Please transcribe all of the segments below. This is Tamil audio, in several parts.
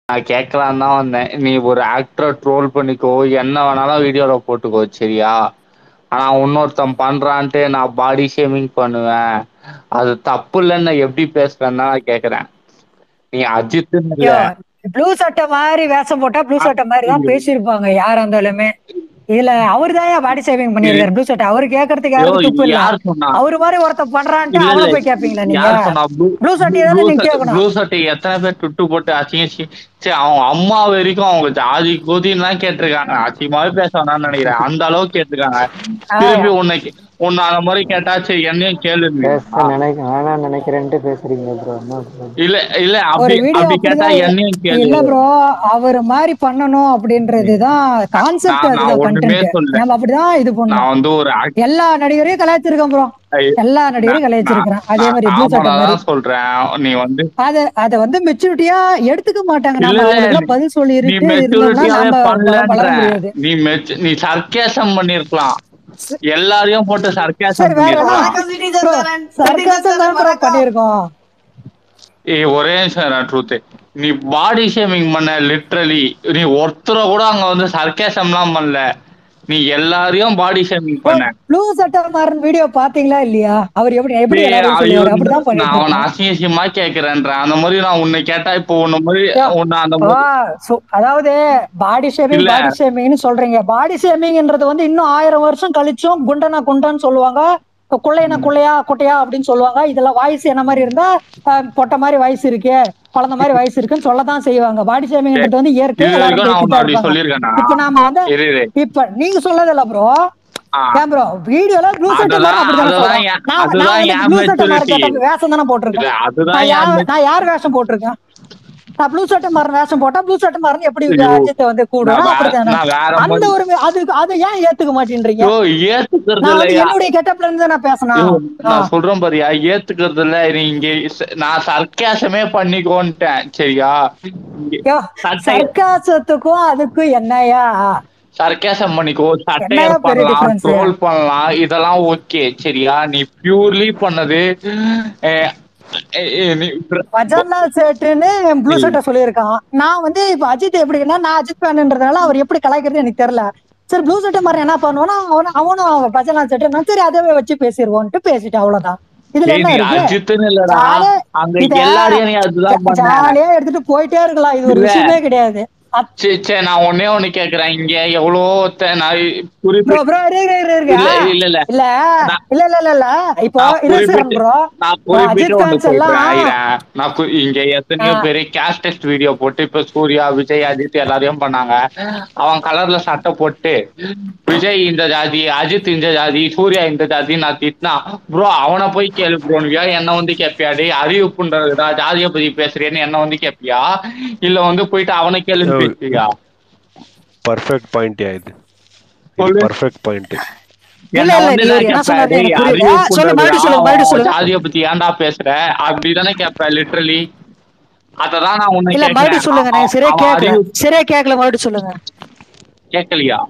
நா கேக்கலான்னு தா வந்தே நீ ஒரு ஆக்டர ட்ரோல் பண்ணிக்கோ என்ன வேணாலு வீடியோல போட்டுக்கோ செரியா ஆனா உன்னொருத்த பண்றான்ட்டு நா பாடி ஷேமிங் பண்ணுவே அது தப்பு இல்லன்னு எப்டி பேசுவன் தா நா கேக்குறே நீ அஜித்துன்னு இல்ல யோ ப்ளூ சட்ட மாரி வேஷம் போட்டா ப்ளூ சட்ட மாரிதா பேசிருப்பாங்க யாரா இருந்தாலுமே இதுல அவரு தாயா பாடி ஷேவிங் பண்ணிருக்காரு ப்ளூ சட்ட அவரு கேக்குறதுக்கு யோ யாருக்கு துப்பு இல்ல யார் சொன்னா அவரு மாரி ஒருத்த பண்றான்ட்டு இல்ல அவன இல்ல போய் கேப்பீங்களா நீங்க யார் சொன்னா ப்ளூ சட்டைய தானே நீங்க கேக்கணு ப்ளூ சட்டை எத்தன பேர் துட்டு போட்டு அசிங்க அசி சே அவங்க அம்மா வரைக்கு அவங்க ஜாதி கூதின்லா கேட்ருக்காங்க அசிங்கமாவே பேச வேணான்னு நெனைக்கிறே அந்த அளவுக்கு கேட்ருக்காங்க ஆயா திருப்பி உன்னை உன்ன அந்த மாரி கேட்டா சரி என்னையு பேச நெனைக்க வேணான்னு நெனைக்கிறேன்ட்டு பேசுறீங்க ப்ரோ என்ன ப்ரோ இல்ல இல்ல ஒரு அப்டி வீடியோ அப்டி கேட்டா அப்படிதா என்னையு கேளு இல்ல ப்ரோ அவரு மாரி பண்ணனு அப்டின்றதுதா கான்செப்ட் நான் அதுதா நான் ஒண்ணுமே கன்டென்ட் சொல்லல நம்ம அப்டிதா இது பண்ணு நான் வந்து ஒரு எல்லா நடிகரையு கலாச்சிருக்கே ப்ரோ எல்லா நடிகரையு நான் நான் கலாச்சிருக்கிறே அதே நான் மாரி ப்ளூ சட்ட காமனா மாரி தான் சொல்றேன் நீ வந்து அத அத வந்து மெச்சூரிட்டியா எடுத்துக்க மாட்டாங்க இல்ல நாம இல்ல அவங்களுக்குல்லா நீ- பதில் நீ சொல்லிட்டு இருந்தோம்னா மெச்சூரிட்டியாவே நாம வ வளர பண்ணலன்ற முடியாது நீ மெச் நீ சர்க்கேசம் பண்ணிருக்கலா எல்லாரையு போட்டு சரி சர்க்கேசம் வேற என்ன பண்ணிருக்கலா ப்ரோ சர்க்காசம் தான் ப்ரோ பண்ணிருக்கோம் ஏ ஒரே நிமிஷ இருடா ட்ரூத்து நீ பாடி ஷேமிங் பண்ண லிட்ரலி நீ ஒருத்தர கூட அங்க வந்து சர்க்கேசம்லா பண்ல நீ எல்லாரையு பாடி ஷேமிங் ப்ரோ பண்ண ப்ளூ சட்ட மாறன் வீடியோ பாத்தீங்களா இல்லையா அவர் எப்படி எப்படி டேய் எல்லாரையும் ஐயோ சொல்லுவாரு அப்படிதான் நா பண்ணிட்டு அவன இருக்கோம் அசிங்க அசிங்கமா கேக்குறேன்றே அந்த மாரி நா உன்னை கேட்டா இப்போ உன்ன மாரி யா, உன்ன அந்த ஆ, மாரி சு- அதாவது பாடி ஷேமிங் இல்ல பாடி ஷேமிங்னு சொல்றீங்க பாடி ஷேமிங்ன்றது வந்து இன்னு ஆயிரம் வருஷம் கழிச்சு குண்டனா குண்டான்னு சொல்லுவாங்க குள்ளைனா குள்ளையா குட்டையா அப்படின்னு சொல்லுவாங்க இதுல வாய்ஸ் என்ன மாரி இருந்தா அஹ், பொட்ட மாதிரி வயசு இருக்கு குழந்த மாதிரி வயசு இருக்குன்னு சொல்லதான் செய்வாங்க பாடி டேய், ஷேமிங்ன்றது வந்து இயற்கை இது எல்லாரும் வரைக்கும் நான் பேசிட்டு உன்னை தான் அப்படி இருப்பாங்க சொல்லியிருக்கேனா இப்ப நாம வந்து இரு இரு. இப்ப நீங்க சொல்லதில்ல ப்ரோ ஆ ஏன் ப்ரோ வீடியோல ப்ளூ சட்டை அதுதான் மாறன் அப்படித்தானே அதுதான் சொல்றோம் என் நான் நான் அதுதான் வந்து என் ப்ளூ சட்டை மாறன் மெச்சூரிட்டி கேட்ட வேஷம் தானே இல்ல போட்டிருக்கேன் அதுதான் நான் என் யார் மெச்சூரிட்டி நான் யார் வேஷம் போட்டிருக்கேன் நான் ப்ளூ சட்டை மாறன் வேஷம் போட்டா ப்ளூ சட்டை மாறன் எப்படி ஐயோ அஜித்தை வந்து நான் கூடுறோம் வேற அப்படித்தானே நான் வேற அந்த மாதிரி ஒரு அது அதை ஏன் ஏத்துக்க மாட்டேன்றீங்க ஐயோ ஏத்துக்கிறது நான் வந்து இல்லையா என்னுடைய கெட்டப்ல இருந்து தான் நான் ஐயோ பேசணும் ஆ நான் சொல்றேன் பாரியா ஏத்துக்கிறது இல்ல நீ இங்க ச- நான் சர்க்காசமே பண்ணிக்கோன்ட்டேன் சரியா இங்க யோ சட்டை சர்க்காசத்துக்கும் அதுக்கும் என்னையா சர்க்காசம் பண்ணிக்கோ என்னையா சட்டையர் பெரிய பண்ணலாம் டிஃபரன்ஸ் ட்ரோல் பண்ணலாம் இதெல்லாம் ஓகே சரியா நீ பியூர்லி பண்ணது அஹ், அஹ், அஹ், நீ பஜன்லால் சேட்டுன்னு ப்ளூ சட்டை சொல்லியிருக்கான் நான் வந்து இப்ப அஜித் எப்படின்னா நான் அஜித் ஃபேன்ன்றதுனால அவர் எப்படி கலாய்க்கிறது எனக்கு தெரியல சரி ப்ளூ சட்டை மாதிரி என்ன பண்ணுவானா அவனும் அவனும் பஜன்லால் சேட்டு நான் சரி அதவே வச்சு பேசிடுவோன்ட்டு பேசிட்டு அவ்வளவுதான் இதுல ஏய் என்ன நீ இருக்கு அஜித்துன்னு இல்லடா ஜாலியா அங்க இத எல்லாரையும் நீ அதுதான் பண்ண ஜாலியா எடுத்துட்டு போயிட்டே இருக்கலாம் இது ஒரு இல்ல விஷயமே கிடையாது சரி சரி நான் ஒன்னே ஒண்ணு கேக்குறேன் இங்க எவ்வளோ த- நான் ப்ரோ குறிப்பிட்டு ப்ரோ இருக்கு இருக்கு இருக்கு இல்ல இல்ல இல்ல இல்ல நான் இல்ல இல்ல இல்ல இல்ல இப்போ நான் இருசக்கரன் குறிப்பிட்டு ப்ரோ நான் இப்போ குறிப்பிட்டு அஜித் ஒண்ணு ஃபேன்ஸ் சொல்றேன் எல்லாம் ஐரேன். நான் கு- இங்க எத்தனையோ ஆஹ், பேரு கேஷ் டெஸ்ட் வீடியோ போட்டு இப்ப சூர்யா விஜய் அஜித் எல்லாரையும் பண்ணாங்க அவன் கலர்ல சட்டை போட்டு விஜய் இந்த ஜாதி அஜித் இந்த ஜாதி சூர்யா இந்த ஜாதி நான் திட்டினா ப்ரோ அவனை போய் கேளு ப்ரோனுவியா என்ன வந்து கேப்பியா டேய் அறிவு புண்டா ஜாதியை பத்தி பேசுறேன்னு என்ன வந்து கேப்பியா இல்ல வந்து போயிட்டு அவனை கேளுன்னு பேசுவியா பர்ஃபெக்ட் பாயிண்ட் இது இது சொல்லு பர்ஃபெக்ட் பாயிண்ட் இல்ல என்ன இல்ல வந்து நீ நான் ஒரு என்ன கேட்பேன் சொன்னாரு டேய் எனக்கு புரியல அறிவு ஆ, சொல்லு புண்டதுடா மறுபடியும் சொல்லுங்க மறுபடியும் அவன் சொல்லுங்க ஜாதியை பத்தி ஏன்டா பேசுற அப்படிதானே கேட்பேன் லிட்ரலி அததான் நான் உன்னை இல்ல கேட்கிறேன் மறுபடியும் சொல்லுங்க நான் சரியா அவன் கேட்கல அறிவு சரியா கேட்கல மறுபடியும் சொல்லுங்க கேட்கலையா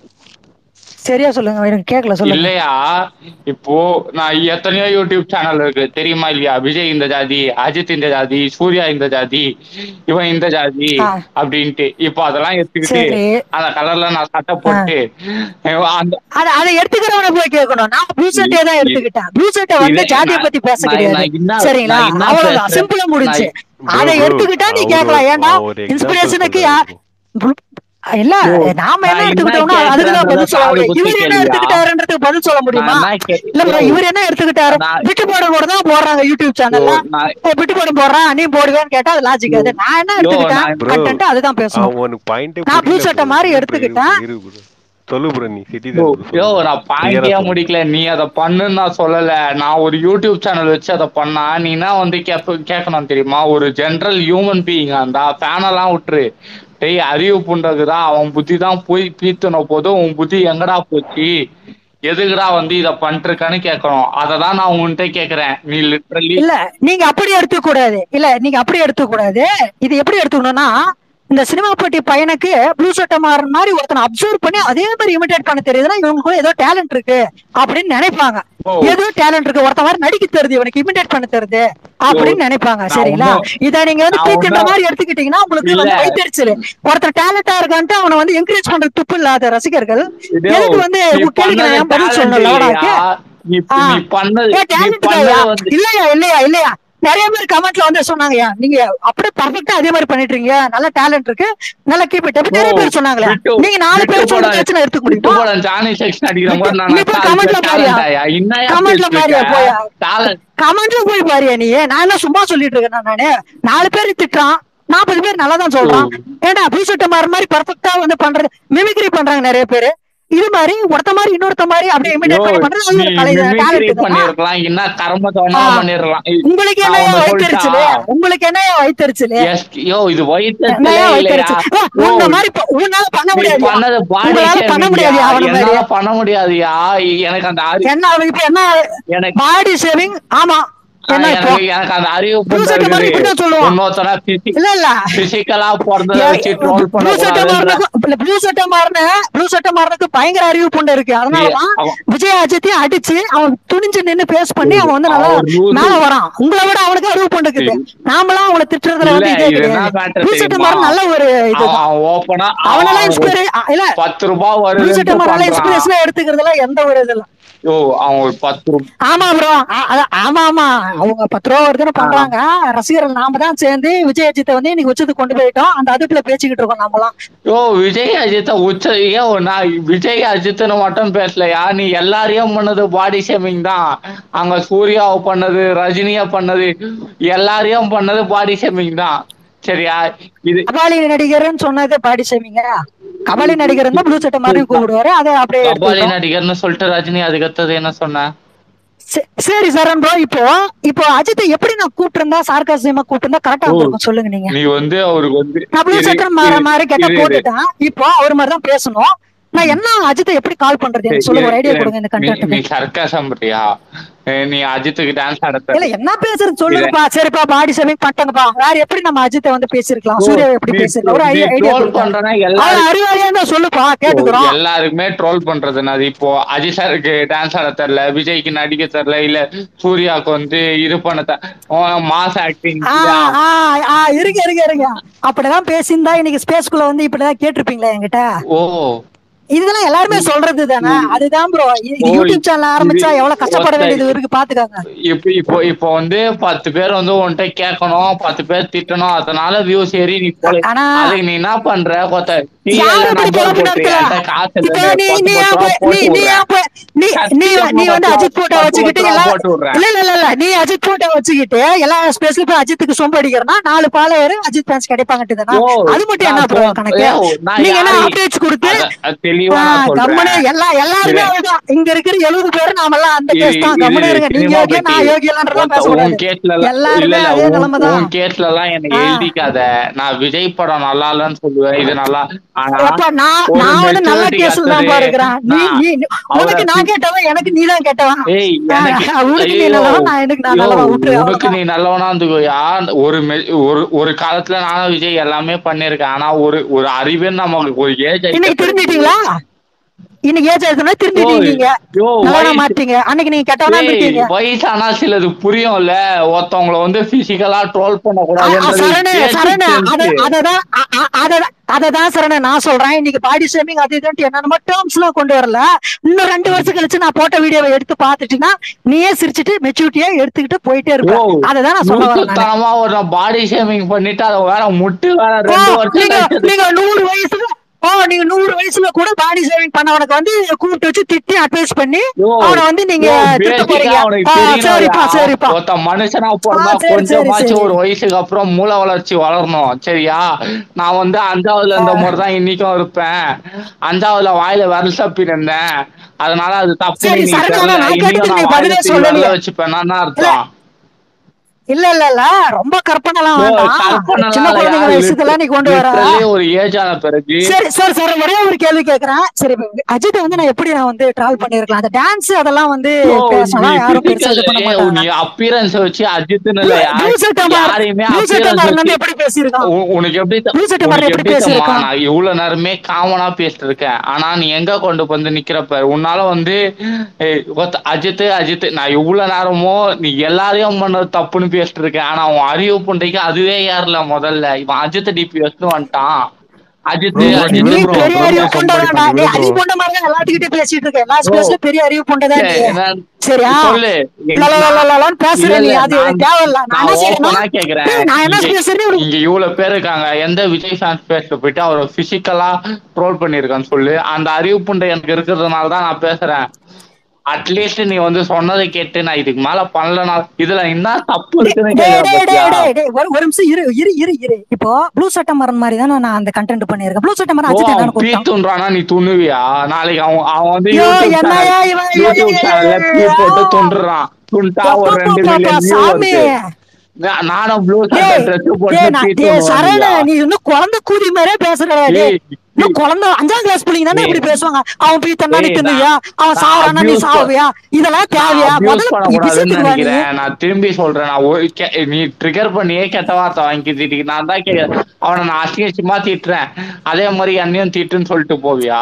சரியா சொல்லுங்க எனக்கு கேட்கல சொல்லுங்க இல்லையா இப்போ நான் எத்தனையோ யூடியூப் சேனல் இருக்கு தெரியுமா இல்லையா விஜய் இந்த ஜாதி அஜித் இந்த ஜாதி சூர்யா இந்த ஜாதி இவன் இந்த ஜாதி ஆ அப்படின்ட்டு இப்போ அதெல்லாம் எடுத்துக்கிட்டு சரி அந்த கலர்ல நான் சட்டை ஆ போட்டு அந்த அத அதை எடுத்துக்கிறவன போய் கேட்கணும் நான் ப்ளூ சட்டையை தான் இ- எடுத்துக்கிட்டேன் ப்ளூ சட்டை வந்து இதை ஜாதியை நான் பத்தி பேச நான் கிடையாது நான் என்ன சரிங்களா நான் என்ன அவ்வளவுதான் பேசுறேன் சிம்பிளா முடிஞ்சு ப்ரோ அதை ப்ரோ எடுத்துக்கிட்டா நீ அவர் கேட்கலாம் ஏன்டா ஒரு எக்ஸாம்பிள் இன்ஸ்பிரேஷனுக்கு சொல்றாரு ப்ரோ இல்ல யோ நாம என்ன நான் என்ன எடுத்துக்கிட்டோம்னா அதுக்கு தான் பதில் சொல்ல கேட்கறேன்றத முடியும் காது குத்தி இவர் என்ன கேளுயா எடுத்துக்கிட்டாருன்றதுக்கு பதில் சொல்ல நான் முடியுமா என்ன கே இல்ல ப்ரோ யோ இவர் என்ன எடுத்துக்கிட்டாரு நான் விட்டு போட கூட தான் போடுறாங்க யூடியூப் யோ சேனல்ல நான் விட்டு போட போடுறான் நீ போடுவேன்னு கேட்டா அது லாஜிக் யோ அது நான் என்ன யோ எடுத்துக்கிட்டேன் நான் ப்ரோ கண்டென்ட் அதுதான் பேசணும் அவன் உனக்கு பாயிண்டே நான் ப்ளூ புரியல சட்டை ப்ரோ மாதிரி சொல்லு ப்ரோ இரு ப்ரோ எடுத்துக்கிட்டேன் இரு ப்ரோ சொல்லு ப்ரோ நீ யோ சிட்டிசன் ப்ரோ யோ சொல்லு ப்ரோ நான் கிளியரா பாயிண்டே சொல்லு முடிக்கல நீ அதை பண்ணுன்னு நான் சொல்லல நான் ஒரு யூடியூப் சேனல் வச்சு அதை பண்ணா நீனா வந்து கேப்ப கேட்கணும் தெரியுமா ஒரு ஜென்ரல் ஹியூமன் பீயிங் அந்த ஃபேனெல்லாம் விட்டுரு டேய் அறிவு புண்டதுடா அவன் புத்தி தான் போய் பீத்துன போதும் உன் புத்தி எங்கடா போச்சு எதுக்குடா வந்து இதை பண்ணிருக்கான்னு கேட்கணும் அதை தான் நான் உன்கிட்ட கேட்கறேன் நீ லிட்ரலி இல்ல நீங்க அப்படி எடுத்துக்க கூடாது இல்ல நீங்க அப்படி எடுத்துக்க கூடாது இது எப்படி எடுத்துக்கணும்னா இந்த சினிமா போட்டி பையனுக்கு ப்ளூ சட்டை மாறன் மாதிரி ஒருத்தனை அப்சர்வ் பண்ணி அதே மாதிரி இமிடேட் பண்ண தெரியுதுன்னா இவங்களுக்கு ஏதோ டேலண்ட் இருக்கு அப்படின்னு நினைப்பாங்க ஓ. ஏதோ டேலண்ட் இருக்கு ஒருத்த மாதிரி நடிக்க தெரியுது இவனுக்கு இமிடேட் பண்ண தெரியுது அப்படின்னு நினைப்பாங்க நான் சரிங்களா ஒண்ணும் இத நீங்க வந்து நான் தூக்கின்ற ஒண்ணும் மாதிரி எடுத்துக்கிட்டீங்கன்னா உங்களுக்கு வந்து இல்ல. வைத்தறிச்சல் ஒருத்தர் டேலண்டா இருக்கான்ட்டு அவனை வந்து என்கரேஜ் பண்ற துப்பு இல்லாத ரசிகர்கள் இதோ எனக்கு வந்து நீ உங்க கேள்விக்கு நான் பண்ணது ஏன் பதில் talent சொல்லணும் இல்லையா? லவடாக்கு நீ ஆ. நீ பண்ணது ஏ, நீ talent பண்ணது இல்லையா? வந்து இல்லையா இல்லையா இல்லையா நிறைய பேர் கமெண்ட்ல வந்து சொன்னாங்கயா நீங்க அப்படியே பர்ஃபெக்ட்டா அதே மாதிரி பண்ணிட்டு இருக்கீங்க நல்ல டேலண்ட் இருக்கு நல்ல கீப் இட் நிறைய ஓ, பேர் சொன்னாங்களே விட்டு- நீங்க நாலு விட்டு பேர் சொல்ற போட- பிரச்சனை எடுத்துக்க விட்டு முடியுமா போட ஜானி செக்ஷன் அடிக்கிற போது நீ போய் comment ல பாருயா. comment ல பாருயா, போயா. டேலண்ட் கமெண்ட்ல போய் பாரியா நீ நான் என்ன சும்மா சொல்லிட்டு இருக்கேன் நானு நாலு பேர் திட்டுறான் நாற்பது பேர் நல்லா தான் சொல்றான் ஏடா பூசட்ட மாதிரி மாதிரி பர்ஃபெக்ட்டா வந்து பண்றது மிமிக்ரி பண்றாங்க நிறைய பேரு இது மாதிரி ஒருத்த மாதிரி இன்னொருத்த மாதிரி அப்படியே இமிடேட் பண்ணி பண்றது அது ஒரு கலை டேலண்ட் தான் பண்ணிருக்கலாம் என்ன கர்மத்தவனா ஆ. பண்ணிருக்கலாம் உங்களுக்கு நான் என்ன ஒண்ணு வைத்தறிச்சலு சொல்லிட்டா? உங்களுக்கு என்ன வைத்தறிச்சலு எஸ் யோ இது என்னையா வயிற்று இல்லையா வைத்தறிச்சல் ஓ, உன்ன மாதிரி ப- உன்னால பண்ண நீ முடியாது பண்ணது body உங்களால பண்ண shaming முடியாது யா. அவன மாதிரி என்னால பண்ண முடியாதுயா எனக்கு அந்த அறிவு என்ன அவனுக்கு இப்ப என்ன எனக்கு பாடி சேவிங் ஆமா என்ன இப்போ எனக்கு எனக்கு அந்த அறிவு Blue shirt மாதிரி இப்படிதான் சொல்லுவான். இன்னொருத்தர இல்ல இல்ல பிசிக்கலா பிறந்தத வச்சு ட்ரோல் பண்ண ப்ளூ சட்டை மாறினக்கு ப்ளூ சட்டை மாறின ப்ளூ சட்டை மாறினக்கு பயங்கர அறிவு புண்டு இருக்கு அதனாலதான் அவன் விஜய் அஜித்தையும் அடிச்சு அவன் துணிஞ்சு நின்னு பேஸ் பண்ணி அவன் வந்து நல்லா அவன் loose. மேல வரான் உங்களை விட அவனுக்கு அறிவு புண்டு இருக்குது நாமளாம் அவனை திட்டுறதுல வந்து இல்ல, இதே இது என்ன கிடையாது matter ப்ளூ சட்டை தெரியுமா? மாறின நல்ல ஒரு இதுதான் அவன் ஓப்பனா அவனெல்லாம் இன்ஸ்பிரே இல்ல பத்து ரூபாய் ப்ளூ வருது சட்டை மாறின இன்ஸ்பிரேஷனா எடுத்துக்கிறதுல எந்த ஒரு இது இல்ல ஓ அவன் ஒரு பத்து ரூபாய் ஆமா ப்ரோ ஆமா ஆமா அவங்க பத்து ரூபா வருதுன்னு பண்றாங்க ரசிகர்கள் நாம தான் சேர்ந்து விஜய் அஜித்தை வந்து இன்னைக்கு வச்சது கொண்டு போயிட்டோம் அந்த அதுக்குள்ள பேசிக்கிட்டு இருக்கோம் நாமெல்லாம் யோ விஜய் அஜித்த உச்ச ஏன் நான் விஜய் அஜித்னு மட்டும் பேசலையா நீ எல்லாரையும் பண்ணது பாடி ஷேமிங் தான் அங்க சூர்யாவை பண்ணது ரஜினியா பண்ணது எல்லாரையும் பண்ணது பாடி ஷேமிங் தான் சரியா இது கபாலி நடிகர்னு சொன்னது பாடி சேமிங்க கபாலி நடிகர் தான் ப்ளூ சட்டை மாதிரி கூப்பிடுவாரு அதை அப்படியே கபாலி எடுத்துக்கிட்டோம். நடிகர்னு சொல்லிட்டு ரஜினி அதுக்கு அடுத்தது என்ன சொன்ன சே- சரி சரண் ப்ரோ இப்போ இப்போ அஜித்தை எப்படி நான் கூப்பிட்டு சார்காசியமா கூப்பிட்டு கரெக்டா ஓ. இருக்கும் சொல்லுங்க நீங்க நீ வந்து அவருக்கு வந்து நான் ப்ளூ இரு- சட்டை மாற இரு- மாதிரி கெட்ட இரு- இரு. போட்டுட்டேன் இப்போ அவர் மாதிரி தான் பேசணும் நான் என்ன அஜித்தை எப்படி கால் பண்றது எனக்கு சொல்லுங்க ஒரு ஐடியா கொடுங்க இந்த நீ- நீ கண்டென்ட் சர்க்காசம் பண்றியா ஏய், நீ அஜித்துக்கு டான்ஸ் ஆடத்த இல்ல என்ன பேசுறது சொல்லுங்கப்பா சரிப்பா பாடி சேவிங் பண்ணிட்டாங்கப்பா வேற எப்படி நம்ம அஜித்தை வந்து பேசிருக்கலாம் சூர்யா எப்படி நீ- பேசிருக்கலாம் ஒரு நீ ஐடியா troll கொடுங்க பண்றேன்னா அவர் எல்லாரும் அறிவாளியா தான் சொல்லுப்பா கேட்டுக்கிறோம் எல்லாருக்குமே ட்ரோல் பண்றது அது இப்போ அஜித் சாருக்கு டான்ஸ் ஆட தெரியல விஜய்க்கு நடிக்க தெரியல இல்ல சூர்யாவுக்கு வந்து இது பண்ண தெ- மாஸ் ஆக்டிங் ஆ, ஆ, ஆ, இருங்க இருங்க இருங்க அப்படிதான் பேசியிருந்தா இன்னைக்கு ஸ்பேஸ்க்குள்ள வந்து இப்படிதான் கேட்டிருப்பீங்களா என்கிட்ட ஓ இதெல்லாம் எல்லாருமே சொல்றது தானே அதுதான் ப்ரோ இது ஓ, யூடியூப் சேனல் ஆரம்பிச்சா இது எவ்வளவு கஷ்டப்பட ஒத்த- வேண்டியது இருக்கு பாத்துக்காங்க இப்போ இப்போ இப்போ வந்து பத்து பேர் வந்து உன்கிட்ட கேட்கணும் பத்து பேர் திட்டணும் அதனால வியூஸ் ஏறி நீ போல ஆனா அதுக்கு நீ என்ன பண்ற கொத்த நீ யார் எல்லாம் இப்படி number கிளம்பி போட்டு நடத்துறா? என்கிட்ட காசு இப்போ இல்லைன்னு நீ பத்து நீ பத்து ஏன் ரூபா போய்- நீ போட்டு நீ விடுற. ஏன் போய்- நீ நீ சத்தியமா நீ வந்து பத்து அஜித் போட்டோ பத்து வச்சுக்கிட்டு ரூபா எல்லா போட்டு விடுறேன். இல்ல இல்ல இல்ல இல்ல நீ அஜித் போட்டோ வச்சுக்கிட்டு எல்லா ஸ்பேஸ்ல போய் அஜித்துக்கு சொம்பு அடிக்கிறனா நாலு பாலையர் அஜித் ஃபேன்ஸ் கிடைப்பாங்கட்டு தானே ஓ, அது மட்டும் என்ன நான் ப்ரோ சொ- கணக்கு ஏய், நான் நீங்க என்ன யாரு- அப்டேட்ஸ் கொடுத்து அத- அது தெளிவா ஆ, நான் கம்முனு சொல்றேன் எல்லா எல்லாருமே இது- அதுதான் இங்க இருக்கிற எழுபது பேர் நாமெல்லாம் அந்த இது- கேஸ் தான் இது கம்முனு இருங்க நீங்க சினிமா யோகியா பத்தி நான் யோகியலான்றதான் ஒருத்த- பேசக்கூடாது உன் கேஸ்ல எல்லாம் எல்லாருமே இல்ல இல்ல அதே உன்- நிலைமை தான் உன் கேஸ்ல எல்லாம் எனக்கு ஆ. எழுதிக்காத நான் விஜய் படம் நல்லா இல்லைன்னு சொல்லுவேன் இது நல்லா ஆனா அப்ப நான் ஒரு நான் வந்து நல்ல maturity கேஸ்ல தான் கத்துது. பாருக்கிறேன் நீ நான் நீ நீ- உனக்கு அவரை நான் கேட்டவன் எனக்கு நீ தான் கேட்டவன் ஏய் எனக்கு ஆ, உனக்கு நீ ஐயோ, நல்லவன், நான் எனக்கு நான் ஐயோ, நல்லவன், விட்டுரு, உனக்கு அவ்வளவுதான். நீ நல்லவனா இருந்துக்கோயா ஒரு மெ- ஒரு ஒரு காலத்துல நானும் விஜய் எல்லாமே பண்ணிருக்கேன் ஆனா ஒரு ஒரு அறிவுன்னு நமக்கு ஒரு ஏஜ் இன்னைக்கு திருந்திட்டீங்களா இன்னைக்கு ஏஜ் ஆயிடுச்சுனா திருந்திட்டீங்க யோ நல்லவனா வயசு- மாட்டீங்க அன்னைக்கு நீங்க கெட்டவனா ஏய், இருந்தீங்க வயசானா சிலது புரியும்ல ஒருத்தவங்கள வந்து பிசிக்கலா ட்ரோல் பண்ண சரணு சரணு அத கூடாது அததான் அ- அ- அததான் அததான் சரணு நான் சொல்றேன் இன்னைக்கு பாடி ஷேமிங் அது இதுன்ட்டு என்னென்ன டேர்ம்ஸ் எல்லாம் கொண்டு வரல இன்னும் ரெண்டு வருஷம் கழிச்சு நான் போட்ட வீடியோவை எடுத்து பார்த்துட்டீங்கன்னா நீயே சிரிச்சிட்டு மெச்சூரிட்டியா எடுத்துக்கிட்டு போயிட்டே இருப்பேன் அததான் நான் சொல்ல வரேன் நானு. தனமா ஒரு பாடி ஷேமிங் பண்ணிட்டு அதை வேற முட்டு வேற ஓ, ரெண்டு வருஷம் நீங்க கழிச்சது. நீங்க நூறு வயசுல ஓ நீங்க நூறு வயசுல கூட பாடி சேவிங் பண்ணவனுக்கு வந்து கூப்பிட்டு வச்சு திட்டி அட்வைஸ் பண்ணி யோ, அவனை வந்து நீங்க யோ, திட்ட basic ஆ போறீங்க அவனுக்கு ஆ, தெரியணும்யா. சரிப்பா சரிப்பா ஒருத்த மனுஷனா பிறந்தா ஆ, சரி, சரி, கொஞ்சமாச்சும் சரி. ஒரு வயசுக்கு அப்புறம் மூளை வளர்ச்சி வளரணும் சரியா நான் வந்து அஞ்சாவதுல இருந்த மாதிரி தான் இன்னைக்கும் இருப்பேன் அஞ்சாவதுல வாயில விரல் தப்பி இருந்தேன் அதனால அது தப்பு சரி, நீ சரக்கு தெரியல நான் இன்னைக்கும் கேட்டதுக்கு நான் நீ வாயில பதிலே தூக்கி சொல்லலையே. விரல வச்சுப்பேன் நான் அர்த்தம் இல்ல இல்ல இல்ல ரொம்ப கற்பனைலாம் ஓ, வேண்டாம் கற்பனைலாம் சின்ன குழந்தைங்க இல்லையா? வயசுக்கெல்லாம் நீ கொண்டு வர literally ஒரு ஏஜ் ஆன பிறகு சரி சரி சரி ஒரே ஒரு கேள்வி கேக்குறேன் சரி இப்ப அஜித் வந்து நான் எப்படி நான் வந்து டிராவல் பண்ணிருக்கலாம் அந்த டான்ஸ் அதெல்லாம் வந்து bro, பேசலாம் நீ யாரும் பெருசா இது பண்ண physical- மாட்டாங்க நீ appearance வச்சு அஜித்னு இல்ல, யா- ப்ளூ சட்டை மாறன் யாரையுமே ப்ளூ சட்டை appearance மாறன் வந்து வச்சு- எப்படி பேசியிருக்கான் உ- உனக்கு எப்படி த- ப்ளூ சட்டை மாறன் உனக்கு எப்படி எப்படி தெரியுமா? பேசியிருக்கான் நான் இவ்வளவு நேரமே காமனா பேசிட்டு இருக்கேன் ஆனா நீ எங்க கொண்டு வந்து நிக்கிறப்ப உன்னால வந்து ஏய், ஒத்த- அஜித் அஜித் நான் இவ்வளவு நேரமோ நீ எல்லாரையும் பண்ணது தப்புன்னு பேசிட்டு இருக்கேன் ஆனா அவன் அறிவு புண்டைக்கு அதுவே ஏறல முதல்ல இவன் அஜித் டிபி வச்சுட்டு வந்துட்டான் அஜித் bro, அஜித் நீ நீ bro, பெரிய bro, அறிவு bro, கொண்டவன் somebody நான். நீ பண்ணி அறிவு bro. கொண்ட மாதிரி தான் எல்லாத்துக்கிட்டே பேசிட்டு இருக்க எல்லா Bro. ஸ்பேஸ்ல பெரிய அறிவு கொண்டதான் நீ என்ன- சரியா சொல்லு லலலலலலன்னு பேசுற இல்ல, நீ இல்ல, அது நான் எனக்கு தேவையில்ல நான் நான் என்ன செய்யணும் open ஆ கேக்குறேன். டேய், நான் என்ன இங்க- பேசுறேன்னு உனக்கு இங்க இவ்வளவு பேர் இருக்காங்க எந்த விஜய் ஃபேன்ஸ் பேஸ்ல போயிட்டு அவரை பிசிக்கலா ட்ரோல் பண்ணிருக்கான்னு சொல்லு அந்த அறிவு புண்டை எனக்கு இருக்கிறதுனால தான் நான் பேசுறேன் அட்லீஸ்ட் நீ வந்து சொன்னதை கேட்டு நான் இதுக்கு மேல பண்ணலனா இதுல என்ன தப்பு இருக்குன்னு டேய், கேக்குறேன் டேய், பாத்தியா? டேய், டேய், டேய், ஒரு ஒரு நிமிஷம் இரு இரு இரு இரு இப்போ ப்ளூ சட்டை மரன் மாதிரி தான் நான் அந்த கண்டென்ட் பண்ணிருக்கேன் ப்ளூ சட்டை மரன் ஓ, அஜித் அவன் தானே பீ கொடுத்தான் துன்றானா நீ துண்ணுவியா நாளைக்கு அவன் அவன் வந்து ஐயோ, யூடியூப் என்னய்யா சேனல் இவன், யூடியூப் ஐயோ, சேனல்ல ஐயோ, பீ ஐயோ. போட்டு துண்டுறான் துண்டா ஒரு ரெண்டு அப்பா, மில்லியன் வியூ சாமி வருது நா- நானும் ப்ளூ டேய், ட்ரெஸ் டேய், போட்டு நான்- பீ டேய், சரண துண்ணுவான் நீ இன்னும் குழந்தை கூதி மாதிரியே பேசுற டேய் இன்னும் குழந்தை அஞ்சாம் கிளாஸ் பிள்ளைங்க தானே டேய். இப்படி பேசுவாங்க அவன் போய் தண்ணாடி டேய், தின்னுவியா அவன் நான் சாவறானா நீ abuse சாவியா இதெல்லாம் தேவையா abuse முதல்ல பண்ணக்கூடாதுன்னு விஷயத்துக்கு வா நீ நினைக்கிறேன் நான் திரும்பி சொல்றேன் நான் ஒரு கே- நீ ட்ரிகர் பண்ணியே கெட்ட வார்த்தை வாங்கி திட்டி நான் தான் கேக்குறேன் அவனை நான் அசிங்கமா திட்டுறேன் அதே மாதிரி என்னையும் திட்டுன்னு சொல்லிட்டு போவியா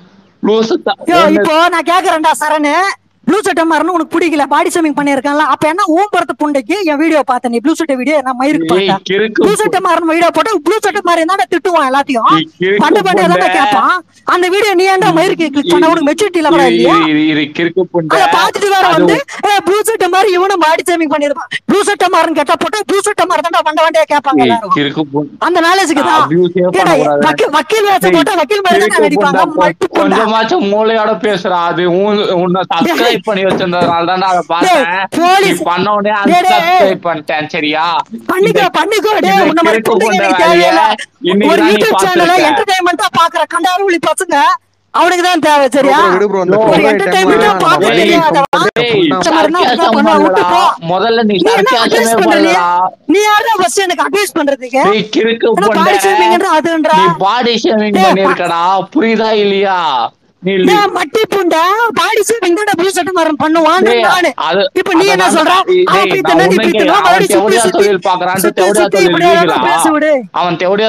லூசு த- யோ ஒண்ணு- இப்போ நான் கேக்குறேன்டா சரணு ப்ளூ சட்டை மாறணும் உனக்கு பிடிக்கல பாடி ஷேமிங் பண்ணிருக்கான்ல அப்ப என்ன ஊம்பரத்து புண்டைக்கு என் வீடியோ பார்த்தேன் நீ ப்ளூ சட்டை வீடியோ நான் மயிருக்கு ஏய், பார்த்தேன் கிறுக்கு ப்ளூ சட்டை மாறணும் வீடியோ போட்டு ப்ளூ சட்டை மாறி தான் திட்டுவான் எல்லாத்தையும் நீ கிறுக்கு பண்டு பண்ணி தானே புண்டை. கேட்பான் அந்த வீடியோ நீ ஏன்டா மயிருக்கு கிளிக் பண்ண உனக்கு மெச்சூரிட்டி இல்ல இரு, இல்லையா இரு, இரு, கிறுக்கு புண்டை. அத பாத்துட்டு வேற அது வந்து ப்ளூ சட்டை மாதிரி இவனும் பாடி ஷேமிங் பண்ணிருப்பான் ப்ளூ சட்டை மாறன் கேட்டா போட்டு ப்ளூ சட்டை மாறன் தான் வண்ட வண்டியா கேட்பாங்க ஏய், எல்லாரும் கிறுக்கு புண்டை. அந்த நாலேஜுக்கு தான் abuse ஏ ஏடா, பண்ணக்கூடாது. வக்கீல் வக்கீல் வேஷம் ஏய், போட்டா வக்கீல் மாதிரி தான் கிறுக்கு நடிப்பாங்க புண்டை. மட்டு புண்டை கொஞ்சமாச்சும் மூளையோட பேசுறா அது உன்- உன்னை சப்ஸ்கிரைப் பண்ணி வச்சிருந்ததுனால தான் அதை பார்த்தேன் டேய், police- நீ பண்ண உடனே டேய், டேய். unsubscribe பண்ணிட்டேன் சரியா பண்ணிக்கோ இந்த- பண்ணிக்கோ டேய் இந்த உன்ன மாதிரி கிறுக்கு புண்டைங்க புண்டை எனக்கு தேவையில்ல வேலையை இன்னைக்கு ஒரு தான் நீ யூடியூப் சேனல்ல பார்த்திருக்க. என்டர்டைன்மெண்டா பாக்குற கண்டாரூலி பசங்க அவனுக்கு தான் தேவை சரியா bro, விடு bro, இந்த ஒரு பொம்பளை entertainment ஆ time ல பார்க்க நம்ம தெரியாதவன் டேய், இந்த மாதிரிலாம் sarcasm அப்படிதான் பண்ணுவான், விட்டு பண்ணலடா. போ. முதல்ல நீ நீ என்ன sarcasm அட்வைஸ் ஏ பண்றீங்க பண்ணலடா. நீ யாரா ஃபர்ஸ்ட் எனக்கு அட்வைஸ் பண்றதுக்கு டேய், கிறுக்கு என்ன புண்டை. பாடி ஷேமிங்ன்ற அதுன்றா நீ பாடி ஷேமிங் டேய், பண்ணிருக்கடா புரியுதா இல்லையா நீ டேய், மட்டி புண்டை பாடி ஷேமிங் தான் ப்ளூ சட்டை மாறன் பண்ணுவான் டேய், நானு அது- இப்ப நீ என்ன அததான் சொல்ற டேய், அவன் இப்படி நான் தின்னா, நீ உன்னை இப்படி கேக்குறேன். தின்னா, அவன் மறுபடியும் சுத்தி தேவடியா சுத்தி தொழில் பார்க்கறான்ட்டு சுத்தி தேவடியா சுத்தி தொழில் இப்படியே வீகுடா. பேச விடு அவன் தேவடியா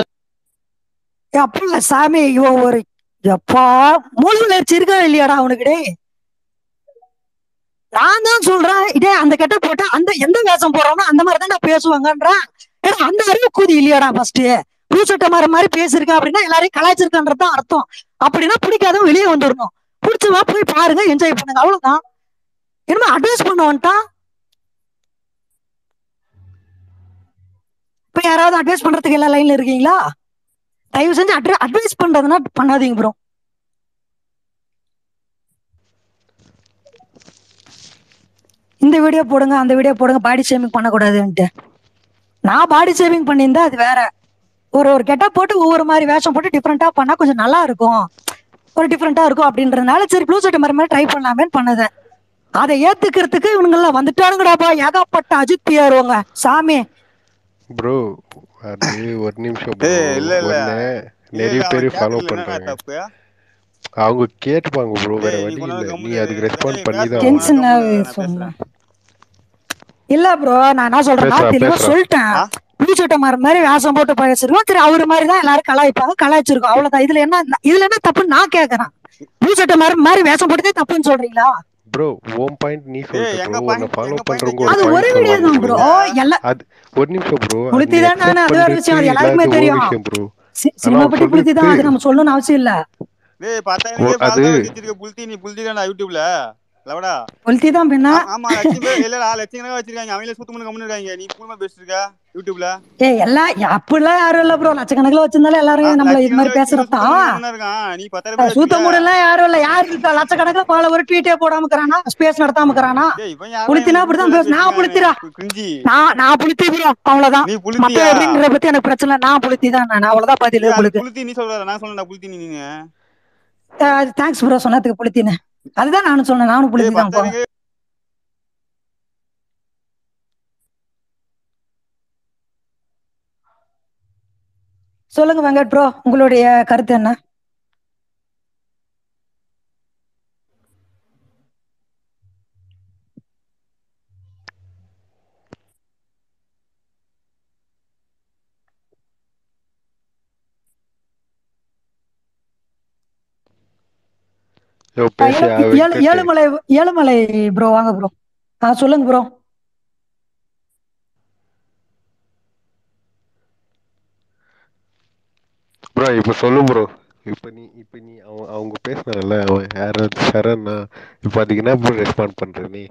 அப்பா சாமி இவன் ஒரு எப்பா மூல வளர்ச்சி இருக்கா இல்லையாடா அவனுக்கு டேய் நான் தான் சொல்றேன் இதே அந்த கெட்ட போட்டா அந்த எந்த வேஷம் போடுறானோ அந்த மாதிரி தான் பேசுவாங்கன்றான் ஏன்னா அந்த அறிவு கூதி இல்லையாடா ஃபர்ஸ்ட் ப்ளூ சட்டை மாதிரி மாதிரி பேசியிருக்கா அப்படின்னா எல்லாரையும் கலாய்ச்சிருக்கான்றது தான் அர்த்தம் அப்படின்னா பிடிக்காதவன் வெளியே வந்துடணும் பிடிச்சவா போய் பாருங்க என்ஜாய் பண்ணுங்க அவ்வளவுதான் என்னமா அட்வைஸ் பண்ண வந்துட்டான் இப்ப யாராவது அட்வைஸ் பண்றதுக்கு எல்லா லைன்ல இருக்கீங்களா தயவு செஞ்சு அட்வை அட்வைஸ் பண்றதுன்னா பண்ணாதீங்க ப்ரோ இந்த வீடியோ போடுங்க அந்த வீடியோ போடுங்க பாடி ஷேமிங் பண்ணக்கூடாதுன்ட்டு நான் பாடி ஷேமிங் பண்ணியிருந்தா அது வேற ஒரு ஒரு கெட்டப் போட்டு ஒவ்வொரு மாதிரி வேஷம் போட்டு டிஃப்ரெண்டா பண்ணா கொஞ்சம் நல்லா இருக்கும் ஒரு டிஃப்ரெண்டா இருக்கும் அப்படின்றதுனால சரி ப்ளூ சட்டை மாதிரி மாதிரி ட்ரை பண்ணலாமேன்னு பண்ணதேன் அதை ஏத்துக்கிறதுக்கு இவனுங்கெல்லாம் வந்துட்டானுங்கடாப்பா ஏகப்பட்ட அஜித் பியாருவாங்க சாமி ப்ரோ அது ஒரு நிமிஷம் bro. ஏய், இல்ல, இல்ல. ஒண்ணு இல்ல, நிறைய இல்ல, பேர் அவன் ஃபாலோ கேட்கல, என்னடா பண்றாங்க தப்பு அவங்க கேட்டுப்பாங்க ப்ரோ வேற டேய், நீ வழி கொஞ்ச இல்ல நேரம் நீ கம்முனு அதுக்கு இரு. ரெஸ்பாண்ட் டேய், பண்ணி தான் பேசு. ஆகணும். டென்ஷனாவே நான் சொன்னேன் இல்ல ப்ரோ நான் என்ன சொல்றேன்னா பேசுறா, தெளிவா பேசுறா. சொல்லிட்டேன் ஆ? புளிச்சட்டை மாதிரி மாதிரி வேஷம் போட்டு பேசிருக்கோம் சரி அவரு மாதிரி தான் எல்லாரும் கலாய்ப்பாங்க கலாய்ச்சிருக்கோம் அவ்வளவுதான் இதுல என்ன இதுல என்ன தப்புன்னு நான் கேக்குறேன் புளிச்சட்டை மாதிரி மாதிரி வேஷம் போட்டதே தப்புன்னு சொல்றீங்களா ப்ரோ ஓன் பாயிண்ட் நீ ஏய், சொல்ற எங்க ப்ரோ point- உன்னை ஃபாலோ எங்க point பண்றவங்க இருக்கு? ஒரு அது ஒரு பாயிண்ட் வீடியோ தான் ப்ரோ சொல்லுவாங்க எல்லாம் அது ஒரு நிமிஷம் ப்ரோ புளுத்தி தான் நானு, அது வேற விஷயம், அது எல்லாருக்குமே தெரியும். விஷயம் ப்ரோ சி- சினிமா அதான் பத்தி புளுத்தி தான் அது சொல்லிட்டு- நம்ம சொல்லணும்னு அவசியம் இல்ல டேய் பத்தாயிரம் ஓ, அது- வச்சிருக்க புல்தி நீ புல்தி தான்டா யூடியூப்ல லவடா புளுத்தி தான் பின்னா ஆ- ஆமா லட்சம் பேர் இல்லடா லட்சம் கணக்கா வச்சிருக்காங்க அவங்களே சுத்தம் பண்ணி கம்முன்னு இருக்காங்க நீ பூமா பேசிட்டு இருக்க யூடியூப்ல ஏய் எல்லாம் அப்படிலாம் யாரும் இல்ல ப்ரோ லட்சக்கணக்கில் வச்சிருந்தாலும் எல்லாரும் நம்மள இது மாதிரி பேசுறதா இருக்கான் நீ பத்தாயிரம் பேர் சூத்த வச்சிருக்க. மூடெல்லாம் யாரும் இல்ல யாரு இருக்கா லட்சக்கணக்கில் பால ஒரு ட்வீட்டே போடாம இருக்கிறானா ஸ்பேஸ் நடத்தாம இருக்கிறானா டேய், இவன் யாரா புளுத்தினா இவன் அப்படிதான் பேசு. நான் வச்சிருக்கானே? புளுத்திடா. கிரிஞ்சி. நான் நான் புளுத்தி ப்ரோ அவ்வளவுதான் நீ மத்த புளுத்தியா எப்படின்ற பத்தி எனக்கு பிரச்சனை இல்ல. நான் புளுத்தி தான் நான் அவ்வளவுதான் பதில் டேய், அது உங்களுக்கு புளுத்தி நீ சொல்ற நான் சொல்றேன்டா புளுத்தி நீ நீங்க தேங்க்ஸ் ப்ரோ சொன்னதுக்கு புளுத்தின்னு அதுதான் நானும் சொன்னேன் நானும் புளுத்தி டேய், தான் போ பத்தாயிரம் சொல்லுங்க வெங்கட் ப்ரோ உங்களுடைய கருத்து என்ன யோ ஆ, பேசியா ஏழு- ஏழு- வெங்கட் ஏழுமலை ஏழுமலை ப்ரோ வாங்க ப்ரோ ஆ சொல்லுங்க ப்ரோ ப்ரோ இப்போ சொல்லு ப்ரோ இப்போ நீ இப்போ நீ அவன் அவங்க பேசினாங்கல்ல அவன் யார் சரண்ணா இப்போ அதுக்கு என்ன ப்ரோ ரெஸ்பாண்ட் பண்ற நீ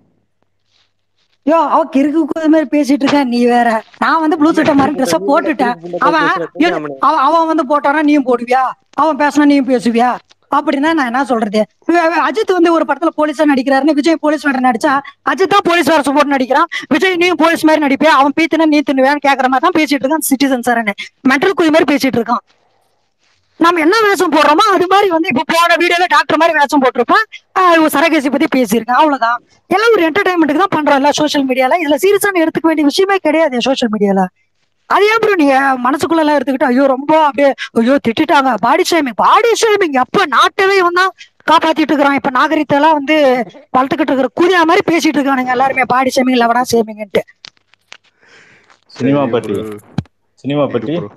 யோ அவ கிறுக்கு குதி மாதிரி பேசிட்டு இருக்கேன் நீ வேற நான் வந்து ப்ளூ சட்டை மாதிரி ட்ரெஸ்ஸ போட்டுட்டேன் அவன் எது- அவன் அவன் வந்து போட்டானா நீயும் போடுவியா அவன் பேசினா நீயும் பேசுவியா அப்படின்னா நான் என்ன சொல்றது இவ- இவ அஜித் வந்து ஒரு படத்துல போலீஸா நடிக்கிறாருன்னு விஜய் போலீஸ் வேற நடிச்சா அஜித் தான் போலீஸ் வேற போட்டு நடிக்கிறான் விஜய் நீயும் போலீஸ் மாதிரி நடிப்பியா அவன் பீத்துனா நீ தின்னுவேன்னு கேக்குற மாதிரி தான் பேசிட்டு இருக்கான் சிட்டிசன் சார் மென்டல் குதி மாதிரி பேசிட்டு இருக்கான் நம்ம என்ன வேஷம் போடுறோமோ அது மாதிரி வந்து இப்ப போன வீடியோல டாக்டர் மாதிரி வேஷம் போட்டிருப்பேன் ஆஹ் சரகேசி பத்தி பேசியிருக்கேன் அவ்வளவுதான் எல்லாம் ஒரு என்டர்டைன்மெண்ட்டுக்கு தான் பண்றோம் இல்ல சோஷியல் மீடியால இதுல சீரியஸான எடுத்துக்க வேண்டிய விஷயமே கிடையாது சோஷியல் மீடியால அது ஏன் ப்ரோ நீங்க மனசுக்குள்ள எல்லாம் எடுத்துக்கிட்டு ஐயோ ரொம்ப அப்படியே ஐயோ திட்டிட்டாங்க பாடி ஷேமிங் பாடி ஷேமிங் எப்ப நாட்டவே வந்தா காப்பாத்திட்டு இருக்கிறான் இப்ப நாகரிகத்தை எல்லாம் வந்து வளர்த்துக்கிட்டு இருக்கிற கூதியா மாதிரி பேசிட்டு இருக்கானுங்க எல்லாருமே பாடி ஷேமிங் லெவனா ஷேமிங்ட்டு சினிமா சரி பற்றி bro. சினிமா பற்றி bro.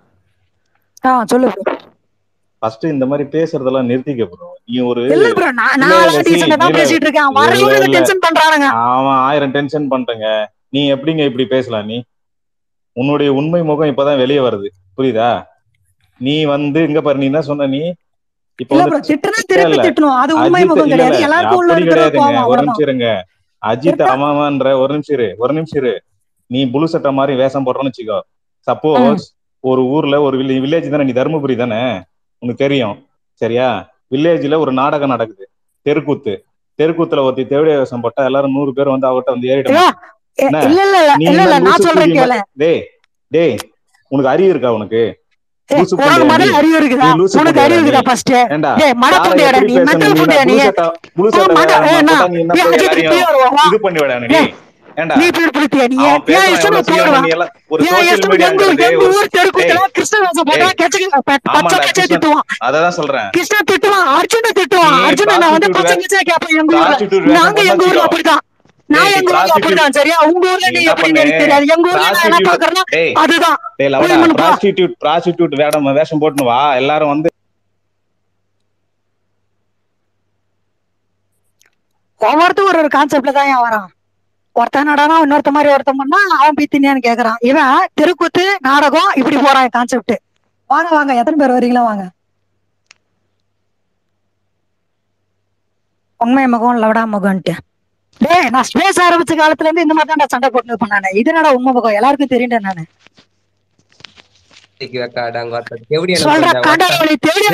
ஆ சொல்லு ப்ரோ ஃபர்ஸ்ட் இந்த மாதிரி பேசுறதெல்லாம் நிறுத்திக்க ப்ரோ நீ ஒரு இல்ல ப்ரோ நான் இல்ல, நான் இல்ல, see, டீசெண்டா தான் இல்ல, பேசிட்டு இருக்கேன் இல்ல, வரவங்க இல்ல. டென்ஷன் பண்றானுங்க அவன் ஆயிரம் டென்ஷன் பண்றேங்க நீ எப்படிங்க இப்படி பேசலாம் நீ உன்னுடைய உண்மை முகம் இப்பதான் வெளியே வருது புரியுதா நீ வந்து இங்க பாரு நீ என்ன சொன்ன நீ இப்ப இல்ல ப்ரோ வந்து திட்டுனா திருப்பி இல்ல. திட்டணும் அது உண்மை அஜித் முகம் இல்ல, கிடையாது இல்ல, எல்லாருக்கும் உள்ள அப்படி இருக்கிற கிடையாதுங்க கோவம் ஒரு அவ்வளவுதான் நிமிஷம் இருங்க அஜித் திட்டா- அம்மாவான்ற ஒரு நிமிஷம் இரு ஒரு நிமிஷம் இரு நீ புழு சட்டை மாதிரி வேஷம் போடுறோன்னு வச்சுக்கோ சப்போஸ் ஒரு ஊர்ல ஒரு வில்லேஜ் தானே நீ தருமபுரி தானே உனக்கு தெரியும் சரியா வில்லேஜ்ல ஒரு நாடகம் நடக்குது தெருக்கூத்து தெருக்கூத்துல ஒருத்தி தேவடைய வேஷம் போட்டா எல்லாரும் நூறு பேர் வந்து அவட்ட வந்து ஏறிடும் ஐயோ, எ- என்ன? இல்ல இல்ல இல்ல நீ இல்ல இல்ல என்ன நான் லூசு சொல்றேன் புடி கேளு டேய் டேய் உனக்கு அறிவு இருக்கா உனக்கு ஏய், லூசு உனக்கு புண்டையா முதல்ல நீ? அறிவு இருக்குதா நீ லூசு உனக்கு புண்டையா அறிவு இருக்குதா நீ? ஃபர்ஸ்ட் ஏண்டா ஏய் மட யாரை புண்டையாடா எப்படி நீ பேசணும் மென்டல் நீ புண்டையா நீ புழு சட்டை புழு ஆ, சட்டை மட வேற ஏய், போட்டா நான் நீ என்ன ஏய், போய் அஜித் எல்லாரையும் இப்படியே வருவா இது பண்ணி விடானு நீ ஏய், ஏண்டா நீ பேர் பிடித்தியா நீ அவன் ஏன் பேசுறான் இஷ்டம் எவ்வளவு செய்வான் போடுவான் நீ எல்லாம் ஒரு ஏன் சோசியல் இஷ்டம் எங்க மீடியாங்கிறது எங்க ஒரு ஊர் தெருக்கூத்துல டேய் கிருஷ்ண வேஷம் போட்டா டேய் கெச்ச பச்சை ஆமாண்டா கச்சை கிருஷ்ணன் திட்டுவான் அததான் சொல்றேன் கிருஷ்ணா திட்டுவான் அர்ஜுன திட்டுவான் நீ அர்ஜுன நான் வந்து prostitute பச்சை கச்சா கேட்பேன் எங்க ஊர்ல prostitute வேஷம் நாங்க போட்டா எங்க ஊர்ல வச்சுக்கோ அப்படிதான் நான் டேய், எங்க ஊர்ல prostitute- அப்படிதான் சரியா உங்க ஊர்ல நீ நீ என்ன எப்படின்னு பண்ணு? எனக்கு தெரியாது எங்க ஊர்ல நான் என்ன prostitute- பாக்குறேன்னா டேய் அதுதான் டேய் லவடா புரியுதுங்களா? ப்ராஸ்டிடியூட் ப்ராஸ்டிடியூட் வேடம் வேஷம் போட்டுன்னு வா எல்லாரும் வந்து ஒவ்வொருத்தரும் ஒரு ஒரு கான்செப்ட்ல தான் ஏன் வரான் ஒருத்தன் நடனா இன்னொருத்த மாதிரி ஒருத்தன் பண்ணா அவன் பீத்தினியான்னு கேக்குறான் இவன் தெருக்கூத்து நாடகம் இப்படி போறான் கான்செப்ட் வாங்க வாங்க எத்தனை பேர் வரீங்களா வாங்க உண்மை முகம் லவடா முகம்ட்டு டேய் நான் ஸ்பேஸ் ஆரம்பிச்ச காலத்துல இருந்து இந்த மாதிரி தான் சண்டை போட்டு பண்ணானே இது என்னடா உண்மை முகம் எல்லாருக்கும் தெரியும்டா நானு சொல்ற கண்டவழி தேடி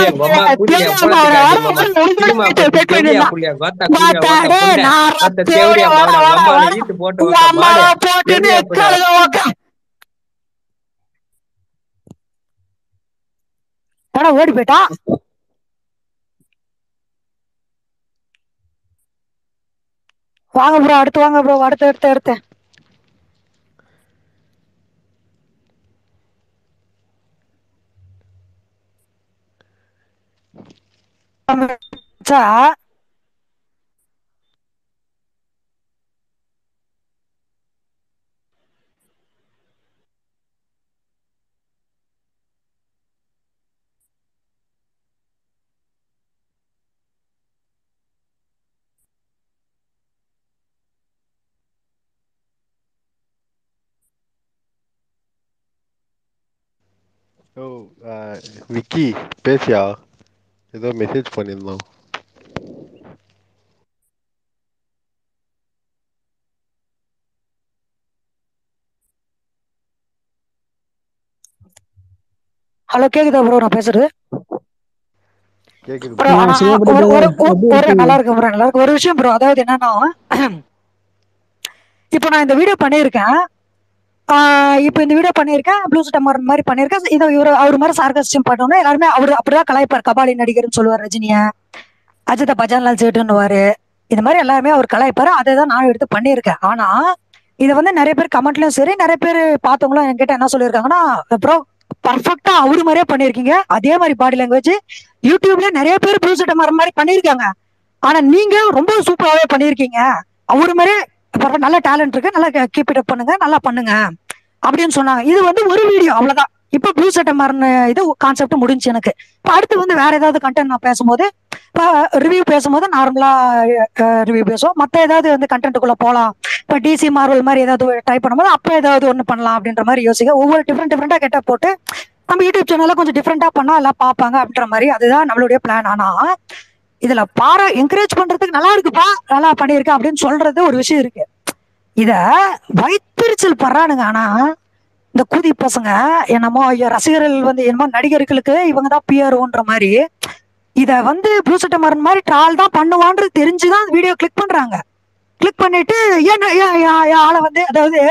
ஓடி போயிட்டா வாங்க ப்ரோ அடுத்து வாங்க ப்ரோ அடுத்து அடுத்து அடுத்து சா ஓ ஆ, விக்கி பேசியா ஏதோ மெசேஜ் பண்ணியிருந்தோம் ஹலோ கேக்குதா ப்ரோ நான் பேசுறது கேக்குது ப்ரோ ஆனா ஒரு ஒரு ஒரு- ஒரு நல்லா இருக்கு ப்ரோ நல்லா இருக்கு ஒரு விஷயம் ப்ரோ அதாவது என்னன்னா இப்போ நான் இந்த வீடியோ பண்ணியிருக்கேன் ஆஹ் இப்போ இந்த வீடியோ பண்ணியிருக்கேன் ப்ளூ சட்டை மாதிரி மாதிரி பண்ணியிருக்கேன் இதை இவர் அவர் மாதிரி சார்கஸ்டியம் பண்ணோன்னா எல்லாருமே அவர் அப்படிதான் கலாய்ப்பார் கபாலி நடிகர்னு சொல்லுவார் ரஜினிய அஜித பஜான்லால் சேட்டுன்னுவாரு இந்த மாதிரி எல்லாருமே அவர் கலாய்ப்பாரு அதை தான் நான் எடுத்து பண்ணியிருக்கேன் ஆனா இதை வந்து நிறைய பேர் கமெண்ட்லயும் சரி நிறைய பேர் பார்த்தவங்களும் என்கிட்ட என்ன சொல்லியிருக்காங்கன்னா ப்ரோ பர்ஃபெக்டா அவரு மாதிரியே பண்ணிருக்கீங்க அதே மாதிரி பாடி லாங்குவேஜ் யூடியூப்ல நிறைய பேர் ப்ளூ சட்டை மாற மாதிரி பண்ணிருக்காங்க ஆனா நீங்க ரொம்ப சூப்பராகவே பண்ணிருக்கீங்க அவரு மாதிரியே perfect- நல்ல டேலண்ட் இருக்கு நல்லா கீப் இட் அப் பண்ணுங்க நல்லா பண்ணுங்க அப்படின்னு சொன்னாங்க இது வந்து ஒரு வீடியோ அவ்வளவுதான் இப்ப ப்ளூ சட்டை மாறின இது கான்செப்ட் முடிஞ்சு எனக்கு இப்ப அடுத்து வந்து வேற ஏதாவது கண்டென்ட் நான் பேசும்போது இப்போ ரிவ்யூ பேசும்போது நார்மலா ரிவ்யூ பேசுவோம் மத்த ஏதாவது வந்து கண்டென்ட்டுக்குள்ள போகலாம் இப்போ டிசி மார்வல் மாதிரி ஏதாவது ட்ரை பண்ணும்போது அப்போ ஏதாவது ஒன்று பண்ணலாம் அப்படின்ற மாதிரி யோசிக்க ஒவ்வொரு டிஃப்ரெண்ட் டிஃப்ரெண்டாக கெட்ட போட்டு நம்ம யூடியூப் சேனல்ல கொஞ்சம் டிஃப்ரெண்டா பண்ணா எல்லாம் பார்ப்பாங்க அப்படின்ற மாதிரி அதுதான் நம்மளுடைய பிளான் ஆனா இதுல பாரா என்கரேஜ் பண்றதுக்கு நல்லா இருக்குப்பா நல்லா பண்ணியிருக்க அப்படின்னு சொல்றது ஒரு விஷயம் இருக்கு இத வைத்தறிச்சல் படுறானுங்க ஆனா இந்த கூதி பசங்க என்னமோ ஐயோ ரசிகர்கள் வந்து என்னமோ நடிகர்களுக்கு இவங்க தான் பிஆர்ஓன்ற மாதிரி இத வந்து ப்ளூ சட்டை மரன் மாதிரி ட்ரால் தான் பண்ணுவான்றது தெரிஞ்சுதான் வீடியோ கிளிக் பண்றாங்க கிளிக் பண்ணிட்டு ஏன் ஏன் ஏன் ஏன் ஆளை வந்து அதாவது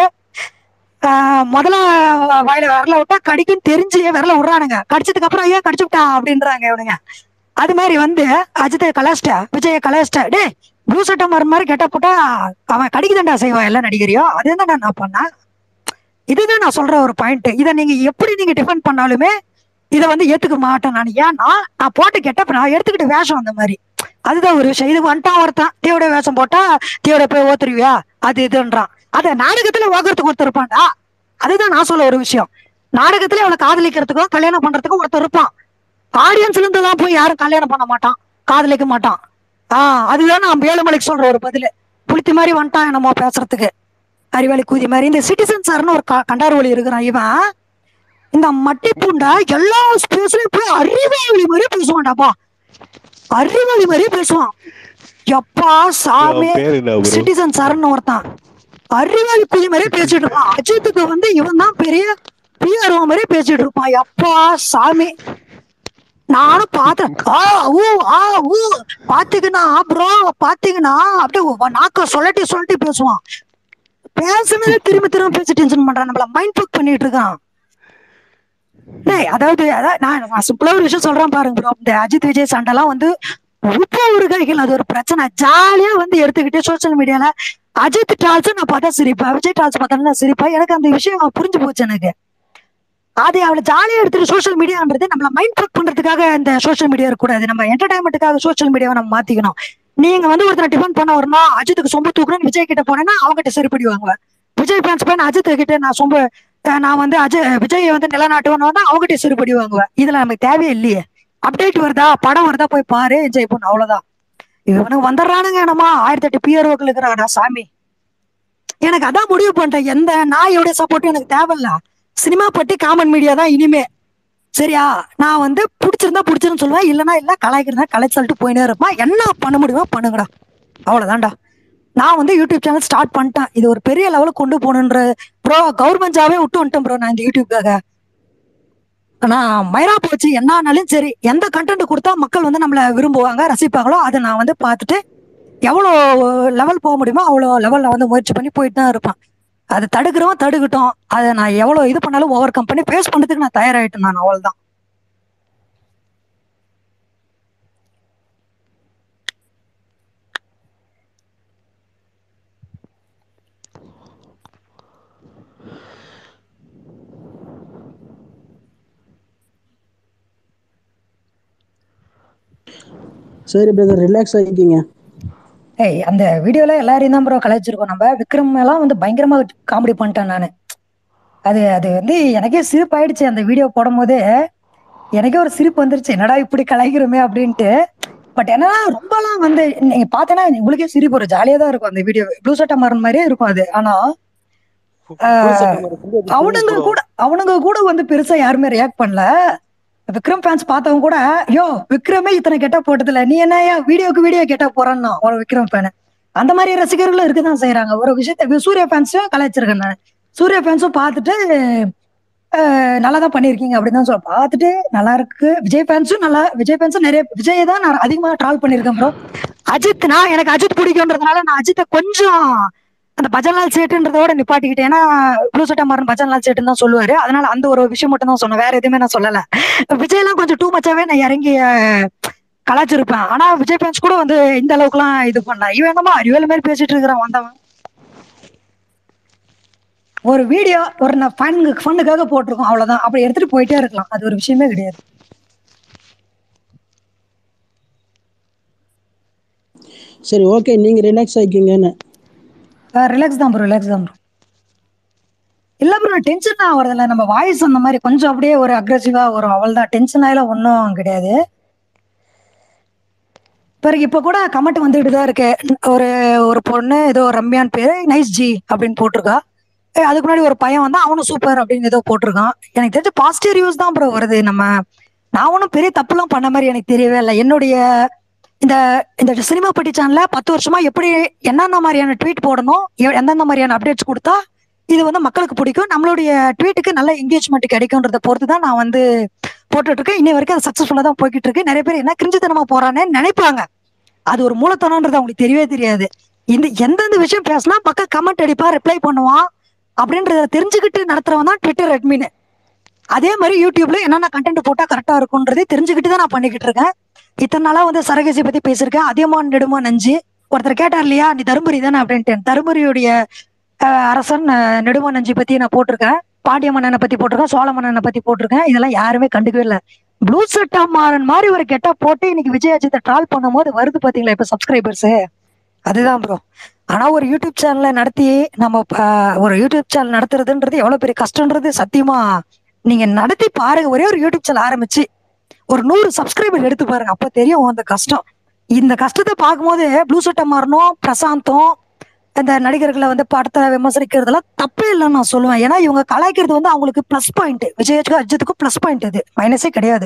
ஆஹ் முதல்ல வாயில விரல விட்டா கடிக்குன்னு தெரிஞ்சு விரல விடுறானுங்க கடிச்சதுக்கு அப்புறம் ஏன் கடிச்சு விட்டா அப்படின்றாங்க இவனுங்க அது மாதிரி வந்து அஜித்தை கலாச்சிட்ட விஜய கலாச்சிட்ட டே ப்ளூ சட்டை மரம் மாதிரி கெட்ட போட்டா அவன் கடிக்குதாண்டா செய்வான் எல்லா நடிகரையும் அதே தான் நான் பண்ணேன் இதுதான் நான் சொல்ற ஒரு பாயிண்ட் இதை நீங்க எப்படி நீங்க டிஃபெண்ட் பண்ணாலுமே இதை வந்து ஏத்துக்க மாட்டேன் நான் ஏன்னா நான் போட்டு கெட்டப்ப நான் எடுத்துக்கிட்ட வேஷம் அந்த மாதிரி அதுதான் ஒரு விஷயம் இது வந்துட்டான் ஒருத்தன் தேவோட வேஷம் போட்டா தேவோட போய் ஓத்துருவியா அது இதுன்றான் அத நாடகத்துல ஓக்கிறதுக்கு ஒருத்தர் இருப்பான்டா அதுதான் நான் சொல்ல ஒரு விஷயம் நாடகத்துல அவனை காதலிக்கிறதுக்கும் கல்யாணம் பண்றதுக்கும் ஒருத்தர் இருப்பான் ஆடியன்ஸ்ல இருந்து தான் போய் யாரும் கல்யாணம் பண்ண மாட்டான் காதலிக்க மாட்டான் ஆஹ் அதுதான் நான் வேலுமலைக்கு சொல்ற ஒரு பதில் புளித்தி மாதிரி வந்துட்டான் என்னமோ பேசுறதுக்கு அறிவாளி கூதி மாதிரி இந்த சிட்டிசன் சார்னு ஒரு க- கண்டார்வழி இருக்கிறான் இவன் இந்த மட்டி பூண்டா எல்லா ஸ்பேஸ்லயும் போய் அறிவாளி மாதிரி பேசுவான்டாப்பா அறிவாளி மாதிரி பேசுவான் எப்பா சாமி அவன் பேர் என்ன ப்ரோ சிட்டிசன் சார்னு ஒருத்தன் அறிவாளி குதி மாதிரி பேசிட்டு இருப்பான் அஜித்துக்கு வந்து இவன் தான் பெரிய பிஆர்ஓ மாதிரி பேசிட்டு இருப்பான் எப்பா சாமி நானும் பார்த்தேன் ஆ ஊ ஆ ஊ பாத்தீங்கன்னா ப்ரோ பாத்தீங்கன்னா அப்படியே ஒ- நாக்க சொல்லட்டி சொல்லட்டி பேசுவான் பேசுனதே திரும்ப திரும்ப பேசி டென்ஷன் பண்றான் நம்மள மைண்ட் புக் பண்ணிட்டு இருக்கான் டேய் அதாவது அதான் நான் நான் சிம்பிளா ஒரு விஷயம் சொல்றேன் பாருங்க ப்ரோ இந்த அஜித் விஜய் சண்டைலாம் வந்து உப்பு உருகைகள் அது ஒரு பிரச்சனை ஜாலியா வந்து எடுத்துக்கிட்டு சோஷியல் மீடியால அஜித் டால்ஸும் நான் பார்த்தா சிரிப்பேன் விஜய் டால்ஸ் பார்த்தா நான் சிரிப்பேன் எனக்கு அந்த விஷயம் புரிஞ்சு போச்சு எனக்கு அது அவளை ஜாலியா எடுத்துட்டு சோஷியல் மீடியான்றது நம்மள மைண்ட் ஃபக் பண்றதுக்காக இந்த சோஷியல் மீடியா இருக்கக்கூடாது நம்ம என்டர்டைன்மெண்ட்டுக்காக சோஷியல் மீடியாவை நம்ம மாத்திக்கணும் நீங்க வந்து ஒருத்தரை டிஃபன் பண்ண வரணும் அஜித்துக்கு சொம்பு தூக்குறேன்னு விஜய் கிட்ட போனேன்னா அவங்ககிட்ட சரிப்படி வாங்குவேன் விஜய் ஃபேன்ஸ் போய் நான் அஜித் கிட்ட நான் சொம்பு அஹ் நான் வந்து அஜய் விஜய் வந்து நிலநாட்டுவன் வந்தா அவங்ககிட்ட சரிப்படி வாங்குவேன் இதுல நமக்கு தேவையே இல்லையே அப்டேட் வருதா படம் வருதா போய் பாரு என்ஜாய் பண்ணு அவ்வளவுதான் இவனுக்கு வந்துடுறானுங்க என்னமா ஆயிரத்தி எட்டு பிஆர்ஓக்கள் இருக்கிறாடா சாமி எனக்கு அதான் முடிவு பண்ணிட்டேன் எந்த நாயோட சப்போர்ட்டும் எனக்கு தேவையில்ல சினிமா பட்டி காமன் மீடியா தான் இனிமே சரியா நான் வந்து பிடிச்சிருந்தா பிடிச்சிருன்னு சொல்லுவேன் இல்லைன்னா இல்ல கலாய்க்கிறதா கலை சொல்லிட்டு போயினே இருப்பேன் என்ன பண்ண முடியுமோ பண்ணுங்கடா அவ்வளவுதான்டா நான் வந்து யூடியூப் சேனல் ஸ்டார்ட் பண்ணிட்டேன் இது ஒரு பெரிய லெவலுக்கு கொண்டு போகணுன்ற ப்ரோ கவர்மெண்ட் ஜாவே விட்டு வந்துட்டேன் ப்ரோ நான் இந்த யூடியூப்காக ஆனா மயிரா போச்சு என்னானாலும் சரி எந்த கண்டென்ட் கொடுத்தா மக்கள் வந்து நம்மள விரும்புவாங்க ரசிப்பாங்களோ அதை நான் வந்து பார்த்துட்டு எவ்வளோ லெவல் போக முடியுமோ அவ்வளோ லெவல்ல வந்து முயற்சி பண்ணி போயிட்டு தான் இருப்பேன் அதை தடுக்கிறவன் தடுக்கட்டும் அதை நான் எவ்வளோ இது பண்ணாலும் ஓவர் கம் பண்ணி ஃபேஸ் பண்ணதுக்கு நான் தயாராகிட்டேன் நான் அவ்வளோதான் சரி பிரதர் ரிலாக்ஸ் ஆகிக்கிங்க ஏய் அந்த வீடியோல எல்லாரையும் தான் ப்ரோ கலாய்ச்சிருக்கோம் நம்ம விக்ரம் எல்லாம் வந்து பயங்கரமா காமெடி பண்ணிட்டேன் நான் அது அது வந்து எனக்கே சிரிப்பு ஆயிடுச்சு அந்த வீடியோ போடும்போது எனக்கே ஒரு சிரிப்பு வந்துருச்சு என்னடா இப்படி கலாய்க்கிறோமே அப்படின்ட்டு பட் என்னன்னா ரொம்பலாம் வந்து நீங்க பார்த்தேன்னா உங்களுக்கே சிரிப்பு ஒரு ஜாலியா தான் இருக்கும் அந்த வீடியோ ப்ளூ சட்டை மாறன் மாதிரியே இருக்கும் அது ஆனா ஆஹ், அவனுங்க கூட அவனுங்க கூட வந்து பெருசா யாருமே ரியாக்ட் பண்ணல விக்ரம் ஃபேன்ஸ் பார்த்தவங்க கூட யோ விக்ரமே இத்தனை கெட்ட போட்டதுல நீ என்ன வீடியோக்கு வீடியோ கெட்ட போறான்னா ஒரு விக்ரம் ஃபேன் அந்த மாதிரி ரசிகர்களும் இருக்கதான் செய்யறாங்க ஒரு விஷயத்த சூர்யா ஃபேன்ஸும் கலாய்ச்சிருக்கேன் நான் சூர்யா ஃபேன்ஸும் பார்த்துட்டு அஹ், நல்லா தான் பண்ணியிருக்கீங்க அப்படின்னு தான் சொல்ல பார்த்துட்டு நல்லா இருக்கு விஜய் ஃபேன்ஸும் நல்லா விஜய் ஃபேன்ஸும் நிறைய விஜய் தான் நான் அதிகமா ட்ரால் பண்ணியிருக்கேன் ப்ரோ அஜித் நான் எனக்கு அஜித் பிடிக்கும்ன்றதுனால நான் அஜித்தை கொஞ்சம் அந்த பஜன்லால் சேட்டுன்றதோட நிப்பாட்டிக்கிட்டேன் ஏன்னா ப்ளூ சட்டா மாறன் பஜன்லால் சேட்டுன்னு தான் சொல்லுவாரு அதனால அந்த ஒரு விஷயம் மட்டும் தான் சொன்னேன் வேற எதுவுமே நான் சொல்லல விஜய் எல்லாம் கொஞ்சம் டூ மச்சாவே நான் இறங்கி அஹ், கலாய்ச்சிருப்பேன் ஆனா விஜய் ஃபேன்ஸ் கூட வந்து இந்த அளவுக்குலாம் இது பண்ணல இவன் என்னமோ அறிவியல் மாதிரி பேசிட்டு இருக்கிறான் வந்தவன் ஒரு வீடியோ ஒரு நான் ஃபன் ஃபண்ணுக்காக போட்டிருக்கோம் அவ்வளவுதான் அப்படி எடுத்துட்டு போயிட்டே இருக்கலாம் அது ஒரு விஷயமே கிடையாது சரி ஓகே நீங்க ரிலாக்ஸ் ஆயிக்கிங்கன்னு ரிலாக்ஸ் தான் ப்ரோ ரிலாக்ஸ் தான் ப்ரோ இல்ல ப்ரோ டென்ஷன் ஆகுறதில்ல நம்ம வாய்ஸ் அந்த மாதிரி கொஞ்சம் அப்படியே ஒரு அக்ரெசிவா வரும் அவள் தான் டென்ஷன் ஆகலாம் ஒன்றும் கிடையாது பிறகு இப்ப கூட கமெண்ட் வந்துட்டு தான் இருக்கு ஒரு ஒரு பொண்ணு ஏதோ ரம்யான் பேரு நைஸ் ஜி அப்படின்னு போட்டிருக்கா ஏய், அதுக்கு முன்னாடி ஒரு பையன் வந்தா அவனும் சூப்பர் அப்படின்னு ஏதோ போட்டிருக்கான் எனக்கு தெரிஞ்ச பாசிட்டிவ் ரிவ்யூஸ் தான் ப்ரோ வருது நம்ம நான் ஒன்றும் பெரிய தப்புலாம் பண்ண மாதிரி எனக்கு தெரியவே இல்லை என்னுடைய இந்த இந்த சினிமா பட்டி சேனல்ல பத்து வருஷமா எப்படி என்னென்ன மாதிரியான ட்வீட் போடணும் எ- எந்தெந்த மாதிரியான அப்டேட்ஸ் கொடுத்தா இது வந்து மக்களுக்கு பிடிக்கும் நம்மளுடைய ட்வீட்டுக்கு நல்ல என்கேஜ்மெண்ட் கிடைக்கும்ன்றத பொறுத்து தான் நான் வந்து போட்டுட்டு இருக்கேன் இன்னை வரைக்கும் அது சக்சஸ்ஃபுல்லா தான் போய்கிட்டு இருக்கு நிறைய பேர் என்ன கிரிஞ்சுத்தனமா போறானே நினைப்பாங்க அது ஒரு மூலத்தனம்ன்றது அவங்களுக்கு தெரியவே தெரியாது இந்த எந்தெந்த விஷயம் பேசினா மக்கள் கமெண்ட் அடிப்பா ரிப்ளை பண்ணுவான் அப்படின்றத தெரிஞ்சுக்கிட்டு நடத்துறவன் தான் ட்விட்டர் அட்மின் அதே மாதிரி யூடியூப்ல என்னென்ன கண்டென்ட் போட்டா கரெக்டா இருக்கும்ன்றதை தெரிஞ்சுக்கிட்டு தான் நான் பண்ணிக்கிட்டு இருக்கேன் இத்தனை நாளா வந்து சரகசி பத்தி பேசியிருக்கேன் அதியமான் நெடுமா நஞ்சு ஒருத்தர் கேட்டார் இல்லையா நீ தருமபுரி தானே அப்படின்ட்டு தருமபுரியுடைய அஹ், அரசன் அஹ், நெடுமா நஞ்சு பத்தி நான் போட்டிருக்கேன் பாண்டிய மன்னனை பத்தி போட்டிருக்கேன் சோழ மன்னனை பத்தி போட்டிருக்கேன் இதெல்லாம் யாருமே கண்டுக்கவே இல்லை ப்ளூ சட்டா மாறன் மாதிரி ஒரு கெட்ட போட்டு இன்னைக்கு விஜய் அஜித்தை ட்ரால் பண்ணும்போது வருது பாத்தீங்களா இப்ப சப்ஸ்கிரைபர்ஸ் அதுதான் ப்ரோ ஆனா ஒரு யூடியூப் சேனலை நடத்தி நம்ம ப- ஒரு யூடியூப் சேனல் நடத்துறதுன்றது எவ்வளவு பெரிய கஷ்டம்ன்றது சத்தியமா நீங்க நடத்தி பாருங்க ஒரே ஒரு யூடியூப் சேனல் ஆரம்பிச்சு ஒரு நூறு சப்ஸ்கிரைபர் எடுத்து பாருங்க அப்ப தெரியும் அந்த கஷ்டம் இந்த கஷ்டத்தை பார்க்கும்போது ப்ளூ சட்டை மாறணும் பிரசாந்தும் இந்த நடிகர்களை வந்து படத்தை விமர்சிக்கிறதுலாம் தப்பே இல்லைன்னு நான் சொல்லுவேன் ஏன்னா இவங்க கலாய்க்கிறது வந்து அவங்களுக்கு ப்ளஸ் பாயிண்ட் விஜயத்துக்கும் அஜித்துக்கும் ப்ளஸ் பாயிண்ட் இது மைனஸே கிடையாது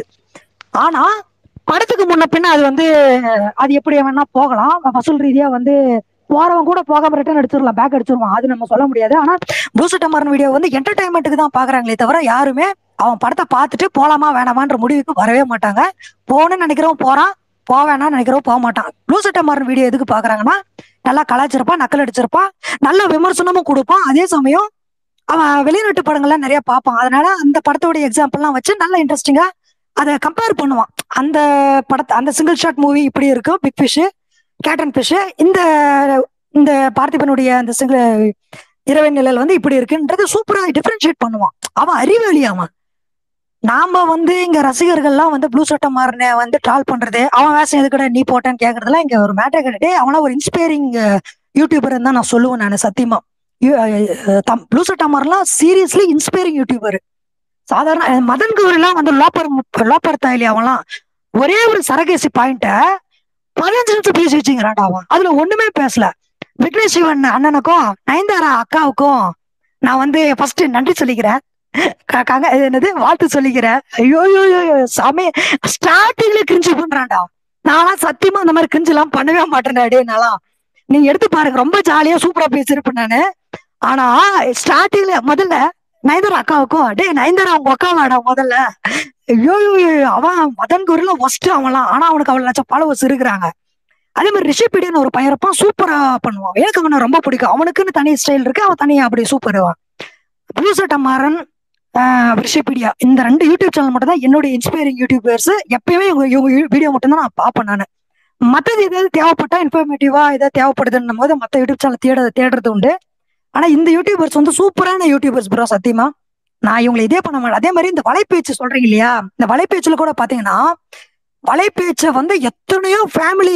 ஆனா படத்துக்கு முன்ன பின்ன அது வந்து அது எப்படி வேணா போகலாம் வசூல் ரீதியா வந்து போறவன் கூட போகாம ரிட்டர்ன் அடிச்சிடலாம் பேக் அடிச்சிருவான் அது நம்ம சொல்ல முடியாது ஆனா பூசட்டமாரன் வீடியோ வந்து என்டர்டைன்மெண்ட்டுக்கு தான் பாக்குறாங்களே தவிர யாருமே அவன் படத்தை பார்த்துட்டு போலாமா வேணாமான்ற முடிவுக்கு வரவே மாட்டாங்க போகணும்னு நினைக்கிறவன் போறான் போவேணாம்னு நினைக்கிறவன் போக மாட்டான் ப்ளூ சட்டமாரன் வீடியோ எதுக்கு பாக்குறாங்கன்னா நல்லா கலாச்சிருப்பான் நக்கல் அடிச்சிருப்பான் நல்ல விமர்சனமும் கொடுப்பான் அதே சமயம் அவன் வெளிநாட்டு படங்கள்லாம் நிறைய பார்ப்பான் அதனால அந்த படத்தோட எக்ஸாம்பிள்லாம் வச்சு நல்ல இன்ட்ரெஸ்டிங்கா அதை கம்பேர் பண்ணுவான் அந்த படத்தை அந்த சிங்கிள் ஷாட் மூவி இப்படி இருக்கும் பிக் ஃபிஷ் கேட்டன் ஃபிஷ் இந்த இந்த பார்த்திபனுடைய அந்த சிங்கிள் இரவின் நிழல் வந்து இப்படி இருக்குன்றது சூப்பரா டிஃபரன்ஷியேட் பண்ணுவான் அவன் அறிவாளி அவன் நாம வந்து இங்க ரசிகர்கள்லாம் வந்து ப்ளூ சட்டை மாறின வந்து ட்ரால் பண்றது அவன் வேஷம் எதுக்கட நீ போட்டேன்னு கேக்குறதுலாம் இங்க ஒரு மேட்டர் கிடையாது அவனா ஒரு இன்ஸ்பைரிங் யூடியூபர் தான் நான் சொல்லுவேன் நான் சத்தியமா ப்ளூ சட்டை மாறலாம் சீரியஸ்லி இன்ஸ்பைரிங் யூடியூபர் சாதாரண அஹ் மதன் கௌரிலாம் வந்து லோப்பர் லோப்பர் தாயிலி அவன்லாம் ஒரே ஒரு சரகேசி பாயிண்ட பதினஞ்சு நிமிஷம் பேசி வச்சுங்கிறான்டா அவன் அதுல ஒண்ணுமே பேசல விக்னேஷ் சிவன் அண்ணனுக்கும் நயன்தாரா அக்காவுக்கும் நான் வந்து ஃபர்ஸ்ட் நன்றி சொல்லிக்கிறேன் க- கங்க இது என்னது வாழ்த்து சொல்லிக்கிறேன் ஐயோ ஐயோ, ஐயோ ஐயோ, சாமி ஸ்டார்டிங்ல கிரிஞ்சு பண்றான்டா நான்லாம் சத்தியமா அந்த மாதிரி கிரிஞ்சு எல்லாம் பண்ணவே மாட்டேன்டா டே நான்லாம் நீங்க எடுத்து பாருங்க ரொம்ப ஜாலியா சூப்பரா பேசியிருப்பேன் நானு ஆனா ஸ்டார்டிங்ல முதல்ல நயன்தாரா அக்காவுக்கும் டே நயன்தாரா அவங்க அக்காவாடா முதல்ல ஐயோ ஐயோ, ஐயோ, அவன் மதன் குருல ஒஸ்ட் அவன்லாம் ஆனா அவனுக்கு அவ்வளவு லட்சம் ஃபாலோவர்ஸ் இருக்கிறாங்க அதே மாதிரி ரிஷிபிடியன் ஒரு பையன் இருப்பான் சூப்பரா பண்ணுவான் எனக்கு அவனை ரொம்ப பிடிக்கும் அவனுக்குன்னு தனி ஸ்டைல் இருக்கு அவன் தனியா அப்படி சூப்பர் பூசட்டமாறன் ரிஷிபீடியா இந்த ரெண்டு யூடியூப் சேனல் மட்டும் தான் என்னுடைய இன்ஸ்பைரிங் யூடியூபர்ஸ் எப்பயுமே இவங்க இவங்க வீடியோ மட்டும் தான் நான் பார்ப்பேன் நான் மற்றது ஏதாவது தேவைப்பட்டா இன்ஃபர்மேட்டிவா ஏதாவது தேவைப்படுதுன்னும் போது மற்ற யூடியூப் சேனல் தேட தேடுறது உண்டு ஆனா இந்த யூடியூபர்ஸ் வந்து சூப்பரான யூடியூபர்ஸ் ப்ரோ சத்தியமா நான் இவங்களை இதே பண்ண மாட்டேன் அதே மாதிரி இந்த வலைப்பேச்சு சொல்றீங்க இல்லையா இந்த வலைப்பேச்சுல கூட பாத்தீங்கன்னா வலைப்பேச்சை வந்து எத்தனையோ ஃபேமிலி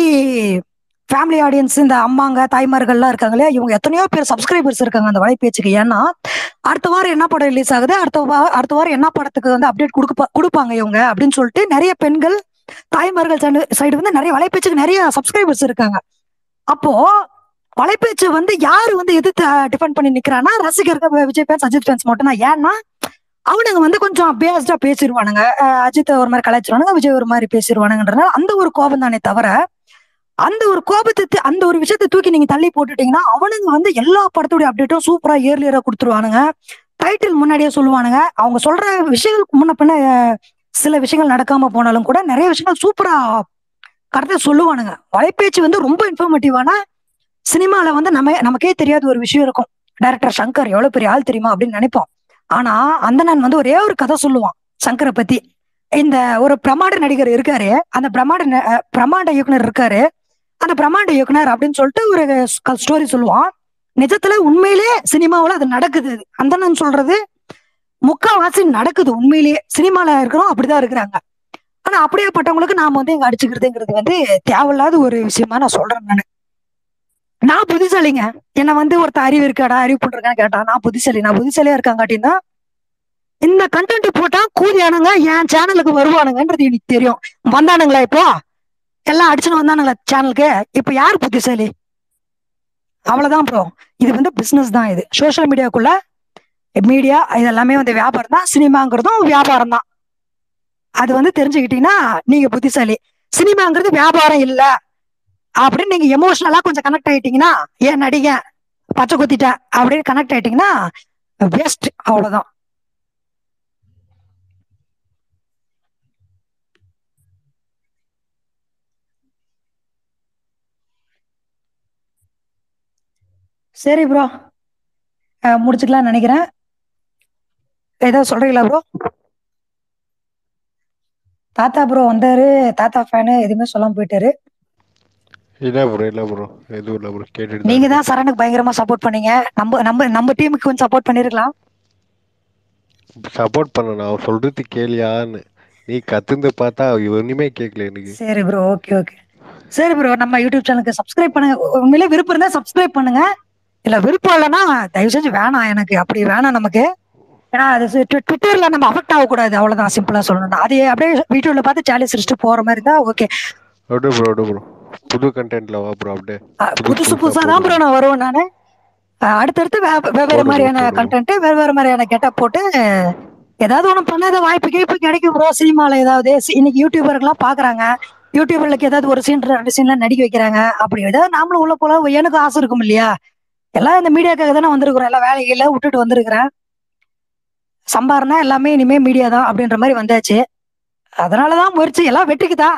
ஃபேமிலி ஆடியன்ஸ் இந்த அம்மாங்க தாய்மார்கள்லாம் இருக்காங்க இல்லையா இவங்க எத்தனையோ பேர் சப்ஸ்கிரைபர்ஸ் இருக்காங்க அந்த வலைப்பேச்சுக்கு ஏன்னா அடுத்த வாரம் என்ன படம் ரிலீஸ் ஆகுது அடுத்த வா- அடுத்த வாரம் என்ன படத்துக்கு வந்து அப்டேட் கொடுக்க கொடுப்பாங்க இவங்க அப்படின்னு சொல்லிட்டு நிறைய பெண்கள் தாய்மார்கள் சைடு வந்து நிறைய வலைப்பேச்சுக்கு நிறைய சப்ஸ்கிரைபர்ஸ் இருக்காங்க அப்போ வலைப்பேச்சு வந்து யாரு வந்து எதிர்த்து டிஃபெண்ட் பண்ணி நிக்கிறான்னா ரசிகர்கள் விஜய் ஃபேன்ஸ் அஜித் ஃபேன்ஸ் மட்டும் தான் ஏன்னா அவனுங்க வந்து கொஞ்சம் பேஸ்டா பேசிடுவானுங்க அஹ் அஜித் ஒரு மாதிரி கலாய்ச்சிருவானுங்க விஜய் ஒரு மாதிரி பேசிடுவானுங்கன்றனால அந்த ஒரு கோபம் தானே தவிர அந்த ஒரு கோபத்தை தி- அந்த ஒரு விஷயத்தை தூக்கி நீங்க தள்ளி போட்டுட்டீங்கன்னா அவனுங்க வந்து எல்லா படத்துடைய அப்டேட்டும் சூப்பரா இயர்லியரா கொடுத்துருவானுங்க டைட்டில் முன்னாடியே சொல்லுவானுங்க அவங்க சொல்ற விஷயங்களுக்கு முன்ன பின்ன அஹ், சில விஷயங்கள் நடக்காம போனாலும் கூட நிறைய விஷயங்கள் சூப்பரா கரெக்டா சொல்லுவானுங்க வலைப்பேச்சு வந்து ரொம்ப இன்ஃபர்மேட்டிவான சினிமால வந்து நம்ம நமக்கே தெரியாத ஒரு விஷயம் இருக்கும் டைரக்டர் சங்கர் எவ்வளவு பெரிய ஆள் தெரியுமா அப்படின்னு நினைப்போம் ஆனா அந்த நான் வந்து ஒரே ஒரு கதை சொல்லுவான் சங்கரை பத்தி இந்த ஒரு பிரமாண்ட நடிகர் இருக்காரு அந்த பிரமாண்ட ந- அஹ் பிரமாண்ட இயக்குனர் இருக்காரு அந்த பிரமாண்ட இயக்குனர் அப்படின்னு சொல்லிட்டு ஒரு ஸ்டோரி சொல்லுவான் நிஜத்துல உண்மையிலேயே சினிமாவுல அது நடக்குது அந்த நான் சொல்றது முக்கால்வாசி நடக்குது உண்மையிலேயே சினிமால இருக்கிறோம் அப்படிதான் இருக்கிறாங்க ஆனா அப்படியேப்பட்டவங்களுக்கு நாம வந்து எங்க அடிச்சுக்கிறதுங்கிறது வந்து தேவையில்லாத ஒரு விஷயமா நான் சொல்றேன் நானு நான் புத்திசாலிங்க என்ன வந்து ஒருத்தர் அறிவு இருக்காடா அறிவு பண்றேன்னு கேட்டா நான் புத்திசாலி நான் புத்திசாலியா இருக்காங்காட்டின்னா இந்த கண்டென்ட் போட்டா கூதியானுங்க என் சேனலுக்கு வருவானுங்கன்றது எனக்கு தெரியும் வந்தானுங்களா இப்போ எல்லாம் அடிச்சுன்னு வந்தானுங்களா சேனலுக்கு இப்ப யார் புத்திசாலி அவ்வளவுதான் ப்ரோ இது வந்து பிசினஸ் தான் இது சோஷியல் மீடியாக்குள்ள மீடியா இது எல்லாமே வந்து வியாபாரம் தான் சினிமாங்கிறதும் வியாபாரம் தான் அது வந்து தெரிஞ்சுக்கிட்டீங்கன்னா நீங்க புத்திசாலி சினிமாங்கிறது வியாபாரம் இல்ல அப்படின்னு நீங்க எமோஷனலா கொஞ்சம் கனெக்ட் ஆயிட்டீங்கன்னா ஏன் நடிக பச்சை குத்திட்டேன் அப்படின்னு கனெக்ட் ஆயிட்டீங்கன்னா வேஸ்ட் அவ்வளவுதான் சரி ப்ரோ முடிச்சுக்கலாம்னு நினைக்கிறேன் ஏதாவது சொல்றீங்களா ப்ரோ தாத்தா ப்ரோ வந்தாரு தாத்தா ஃபேனு எதுவுமே சொல்லாம போயிட்டாரு இல்ல ப்ரோ இல்ல ப்ரோ எதுவும் இல்ல ப்ரோ கேட்டுட்டு நீங்க தான் சரணுக்கு பயங்கரமா சப்போர்ட் பண்ணீங்க நம்ம நம்ம நம்ம டீமுக்கு கொஞ்சம் சப்போர்ட் பண்ணிருக்கலாம் சப்போர்ட் பண்ண நான் சொல்றது கேளியான்னு நீ கத்துந்து பார்த்தா ஒண்ணுமே கேட்கல எனக்கு சரி ப்ரோ ஓகே ஓகே சரி ப்ரோ நம்ம யூடியூப் சேனலுக்கு சப்ஸ்கிரைப் பண்ணுங்க உண்மையிலே விருப்பம் இருந்தா சப்ஸ்கிரைப் பண்ணுங்க இல்ல விருப்பம் இல்லைன்னா தயவு செஞ்சு வேணாம் எனக்கு அப்படி வேணாம் நமக்கு ஏன்னா அது சி- ட்வி- ட்விட்டர்ல நம்ம அஃபெக்ட் ஆகக்கூடாது அவ்வளவுதான் சிம்பிளா சொல்லணும் அது அப்படியே வீடியோல பார்த்து ஜாலி சிரிச்சுட்டு போற மாதிரி இருந்தா ஓகே அப்படியே ப்ரோ அப்படியே ப்ரோ புது கண்டென்ட்ல வா ப்ரோ அப்படியே புதுசு புதுசா தான் ப்ரோ நான் வருவேன் நானு அஹ் அடுத்தடுத்து வே- வெவ்வேறு போடுங்க, மாதிரியான போடுங்க. கண்டென்ட் வெவ்வேறு மாதிரியான கெட்டப் போட்டு ஏதாவது ஒண்ணு பண்ணாத வாய்ப்பு கீழ்ப்பு கிடைக்கும் ப்ரோ சினிமால ஏதாவது சி- இன்னைக்கு யூடியூபர்கள்லாம் பாக்குறாங்க யூடியூபர்களுக்கு ஏதாவது ஒரு சீன் ரெண்டு சீன்லாம் நடிக்க வைக்கிறாங்க அப்படி ஏதாவது நாமளும் உள்ள போலாம் எனக்கு ஆசை இருக்கும் இல்லையா எல்லாம் இந்த மீடியாக்காக தானே வந்திருக்கிறோம் எல்லாம் வேலையில விட்டுட்டு வந்திருக்கிறேன் சம்பாரணம் எல்லாமே இனிமே மீடியா தான் அப்படின்ற மாதிரி வந்தாச்சு அதனாலதான் முயற்சி எல்லாம் வெற்றிக்குதா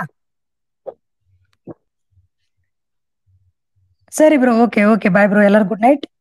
சரி bro okay okay bye bro எல்லாரும் குட் நைட்